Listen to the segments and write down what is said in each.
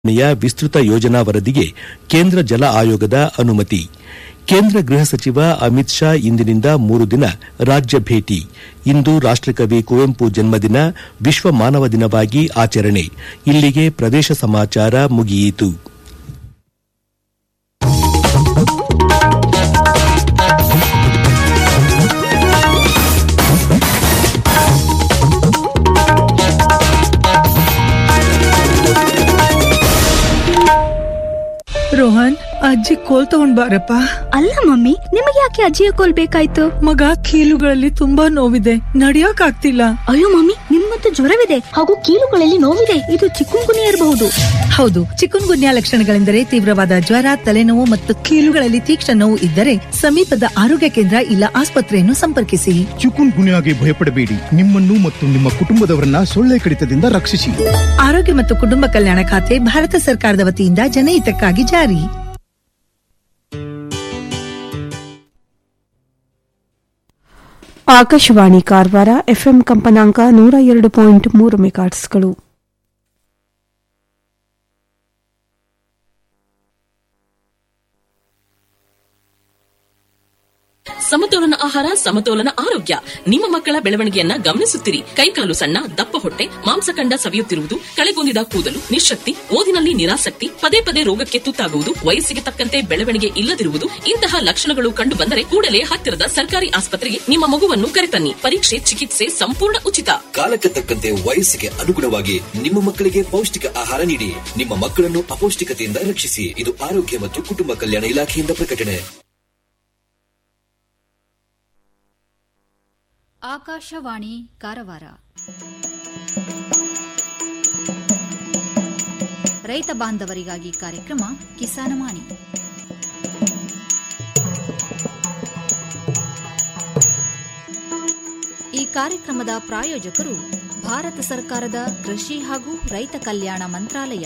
ಯ ವಿಸ್ತೃತ ಯೋಜನಾ ವರದಿಗೆ ಕೇಂದ್ರ ಜಲ ಆಯೋಗದ ಅನುಮತಿ ಕೇಂದ್ರ ಗೃಹ ಸಚಿವ ಅಮಿತ್ ಶಾ ಇಂದಿನಿಂದ ಮೂರು ದಿನ ರಾಜ್ಯ ಭೇಟಿ ಇಂದು ರಾಷ್ಟಕವಿ ಕುವೆಂಪು ಜನ್ಮದಿನ ವಿಶ್ವ ಮಾನವ ದಿನವಾಗಿ ಆಚರಣೆ ಇಲ್ಲಿಗೆ ಪ್ರದೇಶ ಸಮಾಚಾರ ಮುಗಿಯಿತು ರೋಹನ್ ಅಜ್ಜಿ ಕೋಲ್ ತಗೊಂಡ್ ಬಾರಪ್ಪ ಅಲ್ಲ ಮಮ್ಮಿ ನಿಮಗೆ ಯಾಕೆ ಅಜ್ಜಿಯ ಕೋಲ್ ಬೇಕಾಯ್ತು ಮಗ ಕೀಲುಗಳಲ್ಲಿ ತುಂಬಾ ನೋವಿದೆ ನಡಿಯಕ್ ಆಗ್ತಿಲ್ಲ ಅಯ್ಯೋ ಮಮ್ಮಿ ನಿಮ್ಮಂತೂ ಜ್ವರವಿದೆ ಹಾಗೂ ಕೀಲುಗಳಲ್ಲಿ ನೋವಿದೆ ಇದು ಚಿಕ್ಕುಂಗುನಿ ಇರಬಹುದು ಹೌದು ಚಿಕುನ್ ಗುನ್ಯಾ ಲಕ್ಷಣಗಳೆಂದರೆ ತೀವ್ರವಾದ ಜ್ವರ ತಲೆನೋವು ಮತ್ತು ಕೀಲುಗಳಲ್ಲಿ ತೀಕ್ಷ್ಣ ನೋವು ಇದ್ದರೆ ಸಮೀಪದ ಆರೋಗ್ಯ ಕೇಂದ್ರ ಇಲ್ಲ ಆಸ್ಪತ್ರೆಯನ್ನು ಸಂಪರ್ಕಿಸಿ ಚಿಕುನ್ ಗುನ್ಯಾಗೆ ಭಯಪಡಬೇಡಿ ನಿಮ್ಮನ್ನು ಮತ್ತು ನಿಮ್ಮ ಕುಟುಂಬದವರನ್ನ ಸೊಳ್ಳೆ ಕಡಿತದಿಂದ ರಕ್ಷಿಸಿ ಆರೋಗ್ಯ ಮತ್ತು ಕುಟುಂಬ ಕಲ್ಯಾಣ ಖಾತೆ ಭಾರತ ಸರ್ಕಾರದ ವತಿಯಿಂದ ಜನಹಿತಕ್ಕಾಗಿ ಜಾರಿ ಆಕಾಶವಾಣಿ ಕಾರವಾರ ಎಫ್ಎಂ ಕಂಪನಾಂಕ ನೂರ ಎರಡು ಪಾಯಿಂಟ್ ಮೂರು ಮೆಗಾಟ್ಸ್ಗಳು ಸಮತೋಲನ ಆಹಾರ ಸಮತೋಲನ ಆರೋಗ್ಯ ನಿಮ್ಮ ಮಕ್ಕಳ ಬೆಳವಣಿಗೆಯನ್ನ ಗಮನಿಸುತ್ತಿರಿ ಕೈಕಾಲು ಸಣ್ಣ ದಪ್ಪ ಹೊಟ್ಟೆ ಮಾಂಸಖಂಡ ಸವಿಯುತ್ತಿರುವುದು ಕಳೆಗುಂದಿದ ಕೂದಲು ನಿಶಕ್ತಿ ಓದಿನಲ್ಲಿ ನಿರಾಸಕ್ತಿ ಪದೇ ಪದೇ ರೋಗಕ್ಕೆ ತುತ್ತಾಗುವುದು ವಯಸ್ಸಿಗೆ ತಕ್ಕಂತೆ ಬೆಳವಣಿಗೆ ಇಲ್ಲದಿರುವುದು ಇಂತಹ ಲಕ್ಷಣಗಳು ಕಂಡು ಬಂದರೆ ಕೂಡಲೇ ಹತ್ತಿರದ ಸರ್ಕಾರಿ ಆಸ್ಪತ್ರೆಗೆ ನಿಮ್ಮ ಮಗುವನ್ನು ಕರೆತನ್ನಿ ಪರೀಕ್ಷೆ ಚಿಕಿತ್ಸೆ ಸಂಪೂರ್ಣ ಉಚಿತ ಕಾಲಕ್ಕೆ ತಕ್ಕಂತೆ ವಯಸ್ಸಿಗೆ ಅನುಗುಣವಾಗಿ ನಿಮ್ಮ ಮಕ್ಕಳಿಗೆ ಪೌಷ್ಟಿಕ ಆಹಾರ ನೀಡಿ ನಿಮ್ಮ ಮಕ್ಕಳನ್ನು ಅಪೌಷ್ಟಿಕತೆಯಿಂದ ರಕ್ಷಿಸಿ ಇದು ಆರೋಗ್ಯ ಮತ್ತು ಕುಟುಂಬ ಕಲ್ಯಾಣ ಇಲಾಖೆಯಿಂದ ಪ್ರಕಟಣೆ ಆಕಾಶವಾಣಿ ಕಾರವಾರ ರೈತ ಬಾಂಧವರಿಗಾಗಿ ಕಾರ್ಯಕ್ರಮ ಕಿಸಾನವಾಣಿ ಈ ಕಾರ್ಯಕ್ರಮದ ಪ್ರಾಯೋಜಕರು ಭಾರತ ಸರ್ಕಾರದ ಕೃಷಿ ಹಾಗೂ ರೈತ ಕಲ್ಯಾಣ ಮಂತ್ರಾಲಯ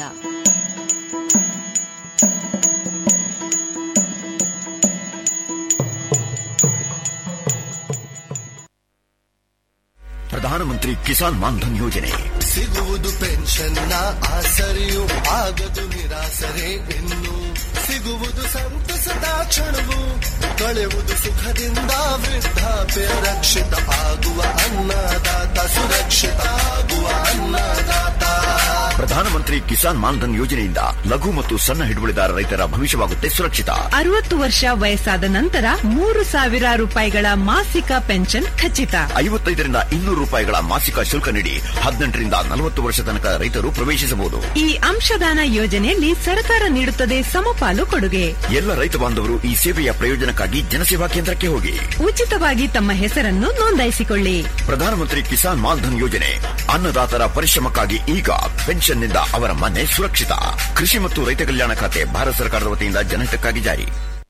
ಪ್ರಧಾನಮಂತ್ರಿ ಕಿಸಾನ್ ಮಾನ್ಧನ್ ಯೋಜನೆ ಸಿಗುವುದು ಪೆನ್ಷನ್ನ ಆಸರೆಯು ಆಗದು ನಿರಾಸರೆ ಇನ್ನು ಸಿಗುವುದು ಸಂತಸದ ಕ್ಷಣವು ಕಳೆಯುವುದು ಸುಖದಿಂದ ವೃದ್ಧಾಪ್ಯ ರಕ್ಷಿತ ಆಗುವ ಅನ್ನದಾತ ಸುರಕ್ಷಿತ ಆಗುವ ಅನ್ನದಾತ ಪ್ರಧಾನಮಂತ್ರಿ ಕಿಸಾನ್ ಮಾನ್ಧನ್ ಯೋಜನೆಯಿಂದ ಲಘು ಮತ್ತು ಸಣ್ಣ ಹಿಡುವಳಿದಾರ ರೈತರ ಭವಿಷ್ಯವಾಗುತ್ತೆ ಸುರಕ್ಷಿತ ಅರವತ್ತು ವರ್ಷ ವಯಸ್ಸಾದ ನಂತರ ಮೂರು ಸಾವಿರ ರೂಪಾಯಿಗಳ ಮಾಸಿಕ ಪೆನ್ಷನ್ ಖಚಿತ ಐವತ್ತೈದರಿಂದ ಇನ್ನೂರು ರೂಪಾಯಿಗಳ ಮಾಸಿಕ ಶುಲ್ಕ ನೀಡಿ ಹದಿನೆಂಟರಿಂದ ನಲವತ್ತು ವರ್ಷ ತನಕ ರೈತರು ಪ್ರವೇಶಿಸಬಹುದು ಈ ಅಂಶದಾನ ಯೋಜನೆಯಲ್ಲಿ ಸರ್ಕಾರ ನೀಡುತ್ತದೆ ಸಮಪಾಲು ಕೊಡುಗೆ ಎಲ್ಲ ರೈತ ಬಾಂಧವರು ಈ ಸೇವೆಯ ಪ್ರಯೋಜನಕ್ಕಾಗಿ ಜನಸೇವಾ ಕೇಂದ್ರಕ್ಕೆ ಹೋಗಿ ಉಚಿತವಾಗಿ ತಮ್ಮ ಹೆಸರನ್ನು ನೋಂದಾಯಿಸಿಕೊಳ್ಳಿ ಪ್ರಧಾನಮಂತ್ರಿ ಕಿಸಾನ್ ಮಾನ್ಧನ್ ಯೋಜನೆ ಅನ್ನದಾತರ ಪರಿಶ್ರಮಕ್ಕಾಗಿ ಈಗ ಪೆನ್ಷನ್ನಿಂದ ಅವರ ಮನೆ ಸುರಕ್ಷಿತ ಕೃಷಿ ಮತ್ತು ರೈತ ಕಲ್ಯಾಣ ಖಾತೆ ಭಾರತ ಸರ್ಕಾರದ ವತಿಯಿಂದ ಜನಹಿತಕ್ಕಾಗಿ ಜಾರಿ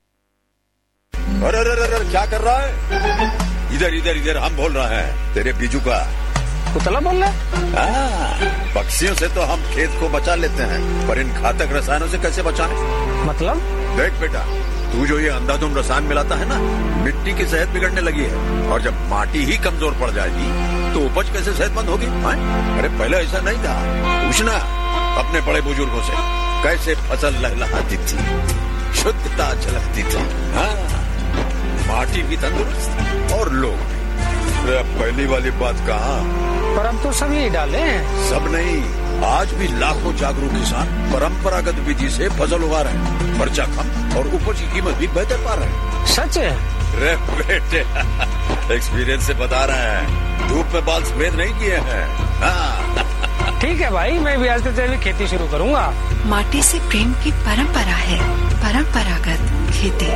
अरे अरे अरे क्या कर रहा है इधर इधर इधर हम बोल रहे हैं तेरे बीजू का कुतला बोल रहा हाँ, पक्षियों से तो हम खेत को बचा लेते हैं पर इन घातक रसायनों से कैसे बचाएं? मतलब देख बेटा तू जो ये अंधाधुंध रसायन मिलाता है ना मिट्टी की सेहत बिगड़ने लगी है और जब माटी ही कमजोर पड़ जाएगी तो उपज कैसे सेहतमंद होगी हाँ? अरे पहले ऐसा नहीं था पूछना अपने बड़े बुजुर्गों से कैसे फसल लहलहाती थी शुद्धता झलकती थी हाँ माटी भी तंदुरुस्त और लोग भी अरे अब पहली वाली बात कहा पर हम तो सब यही डाले हैं सब नहीं आज भी लाखों जागरूक किसान परंपरागत विधि से फसल उगा रहे हैं खर्चा कम और उपज की कीमत भी बेहतर पा रहे हैं सच है रे बेटे एक्सपीरियंस से बता रहे हैं धूप में बाल सफेद नहीं किए हैं हाँ ठीक है भाई मैं भी आज से जैविक खेती शुरू करूंगा माटी से प्रेम की परंपरा है परंपरागत खेती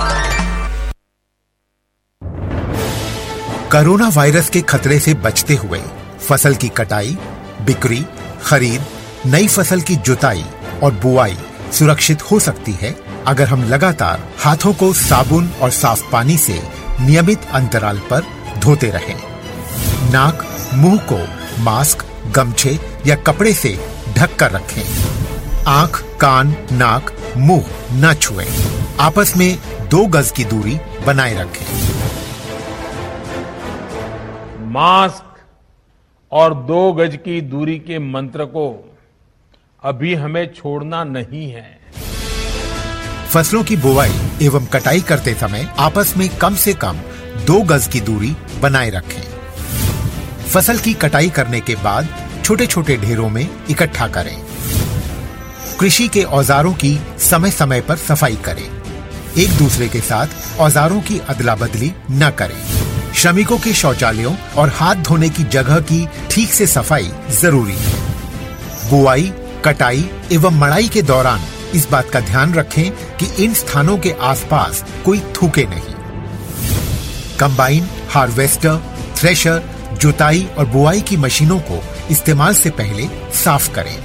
कोरोना वायरस के खतरे से बचते हुए फसल की कटाई बिक्री खरीद नई फसल की जुताई और बुआई सुरक्षित हो सकती है अगर हम लगातार हाथों को साबुन और साफ पानी से नियमित अंतराल पर धोते रहें। नाक मुंह को मास्क गमछे या कपड़े से ढक कर रखें आंख कान नाक मुंह न छुएं। आपस में दो गज की दूरी बनाए रखें मास्क और दो गज की दूरी के मंत्र को अभी हमें छोड़ना नहीं है फसलों की बुवाई एवं कटाई करते समय आपस में कम से कम दो गज की दूरी बनाए रखें फसल की कटाई करने के बाद छोटे छोटे ढेरों में इकट्ठा करें कृषि के औजारों की समय समय पर सफाई करें एक दूसरे के साथ औजारों की अदला बदली न करें श्रमिकों के शौचालयों और हाथ धोने की जगह की ठीक से सफाई जरूरी है बुआई कटाई एवं मड़ाई के दौरान इस बात का ध्यान रखें कि इन स्थानों के आसपास कोई थूके नहीं कंबाइन हार्वेस्टर थ्रेशर जुताई और बुआई की मशीनों को इस्तेमाल से पहले साफ करें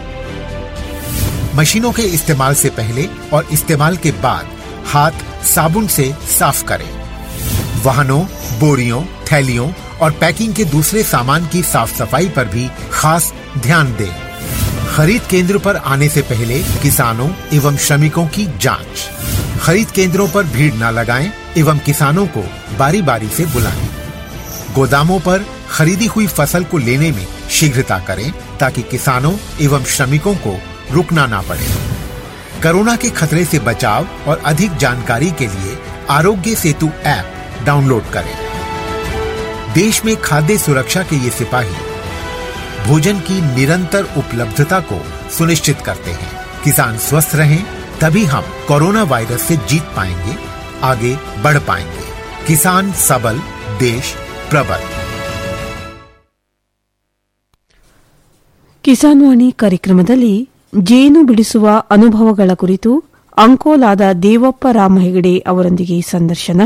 मशीनों के इस्तेमाल से पहले और इस्तेमाल के बाद हाथ साबुन से साफ करें वाहनों बोरियों थैलियों और पैकिंग के दूसरे सामान की साफ सफाई पर भी खास ध्यान दें खरीद केंद्र पर आने से पहले किसानों एवं श्रमिकों की जांच खरीद केंद्रों पर भीड़ न लगाएं एवं किसानों को बारी बारी से बुलाएं गोदामों पर खरीदी हुई फसल को लेने में शीघ्रता करें ताकि किसानों एवं श्रमिकों को रुकना ना पड़े कोरोना के खतरे से बचाव और अधिक जानकारी के लिए आरोग्य सेतु ऐप डाउनलोड करें देश में खाद्य सुरक्षा के ये सिपाही भोजन की निरंतर उपलब्धता को सुनिश्चित करते हैं किसान स्वस्थ रहें तभी हम कोरोना वायरस से जीत पाएंगे आगे बढ़ पाएंगे किसान सबल देश प्रबल ಕಿಸಾನ್ ವಾಣಿ ಕಾರ್ಯಕ್ರಮದಲ್ಲಿ ಜೇನು ಬಿಡಿಸುವ ಅನುಭವಗಳ ಕುರಿತು ಅಂಕೋಲಾದ ದೇವಪ್ಪ ರಾಮ ಹೆಗಡೆ ಅವರೊಂದಿಗೆ ಸಂದರ್ಶನ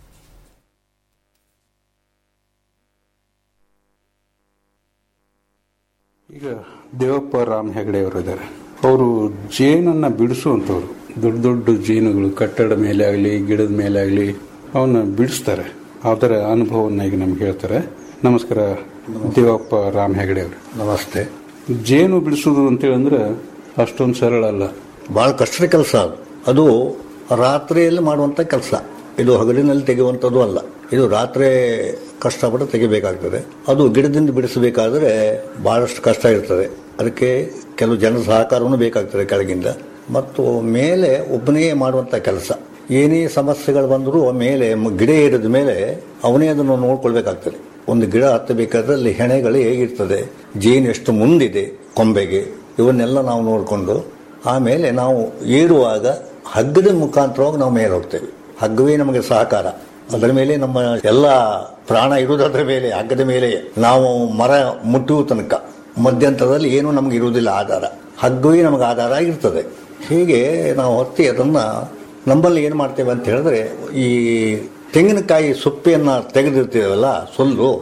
ಈಗ ದೇವಪ್ಪ ರಾಮ್ ಹೆಗಡೆ ಅವರು ಇದ್ದಾರೆ ಅವರು ಜೇನನ್ನ ಬಿಡಿಸುವಂಥವ್ರು ದೊಡ್ಡ ದೊಡ್ಡ ಜೇನುಗಳು ಕಟ್ಟಡ ಮೇಲೆ ಆಗಲಿ ಗಿಡದ ಮೇಲೆ ಆಗಲಿ ಅವನ್ನ ಬಿಡಿಸ್ತಾರೆ ಅದರ ಅನುಭವವನ್ನು ಈಗ ನಮ್ಗೆ ಹೇಳ್ತಾರೆ ನಮಸ್ಕಾರ ದೇವಪ್ಪ ರಾಮ್ ಹೆಗಡೆ ಅವರು ನಮಸ್ತೆ ಜೇನು ಬಿಡಿಸೋದು ಅಂತೇಳಿ ಅಂದ್ರೆ ಅಷ್ಟೊಂದು ಸರಳ ಅಲ್ಲ ಬಹಳ ಕಷ್ಟದ ಕೆಲಸ ಅದು ಅದು ರಾತ್ರಿಯಲ್ಲಿ ಮಾಡುವಂತ ಕೆಲಸ ಇದು ಹಗಲಿನಲ್ಲಿ ತೆಗೆಯುವಂಥದ್ದು ಅಲ್ಲ ಇದು ರಾತ್ರಿ ಕಷ್ಟಪಟ್ಟು ತೆಗಿಬೇಕಾಗ್ತದೆ ಅದು ಗಿಡದಿಂದ ಬಿಡಿಸಬೇಕಾದ್ರೆ ಬಹಳಷ್ಟು ಕಷ್ಟ ಇರ್ತದೆ ಅದಕ್ಕೆ ಕೆಲವು ಜನರ ಸಹಕಾರವನ್ನು ಬೇಕಾಗ್ತದೆ ಕೆಳಗಿಂದ ಮತ್ತು ಮೇಲೆ ಒಬ್ಬನೇ ಮಾಡುವಂತ ಕೆಲಸ ಏನೇ ಸಮಸ್ಯೆಗಳು ಬಂದರೂ ಮೇಲೆ ಮ- ಗಿಡ ಏರಿದ ಮೇಲೆ ಅವನೇ ಅದನ್ನು ನೋಡ್ಕೊಳ್ಬೇಕಾಗ್ತದೆ ಒಂದು ಗಿಡ ಹತ್ತಬೇಕಾದ್ರೆ ಅಲ್ಲಿ ಹೆಣೆಗಳು ಹೇಗಿರ್ತದೆ ಜೇನು ಎಷ್ಟು ಮುಂದಿದೆ ಕೊಂಬೆಗೆ ಇವನ್ನೆಲ್ಲ ನಾವು ನೋಡಿಕೊಂಡು ಆಮೇಲೆ ನಾವು ಏರುವಾಗ ಹಗ್ಗದ ಮುಖಾಂತರವಾಗಿ ನಾವು ಮೇಲೆ ಹೋಗ್ತೇವೆ ಹಗ್ಗವೇ ನಮಗೆ ಸಹಕಾರ ಅದರ ಮೇಲೆ ನಮ್ಮ ಎಲ್ಲ ಪ್ರಾಣ ಇರುವುದು ಅದರ ಮೇಲೆ ಹಗ್ಗದ ಮೇಲೆ ನಾವು ಮರ ಮುಟ್ಟುವ ತನಕ ಮಧ್ಯಂತರದಲ್ಲಿ ಏನೂ ನಮಗೆ ಇರುವುದಿಲ್ಲ ಆಧಾರ ಹಗ್ಗವೇ ನಮಗೆ ಆಧಾರ ಆಗಿರ್ತದೆ ಹೀಗೆ ನಾವು ಹೊತ್ತಿ ಅದನ್ನ ನಮ್ಮಲ್ಲಿ ಏನು ಮಾಡ್ತೇವೆ ಅಂತ ಹೇಳಿದ್ರೆ ಈ ತೆಂಗಿನಕಾಯಿ ಸೊಪ್ಪೆಯನ್ನ ತೆಗೆದಿರ್ತೀವಲ್ಲ ಸೊಲ್ಲು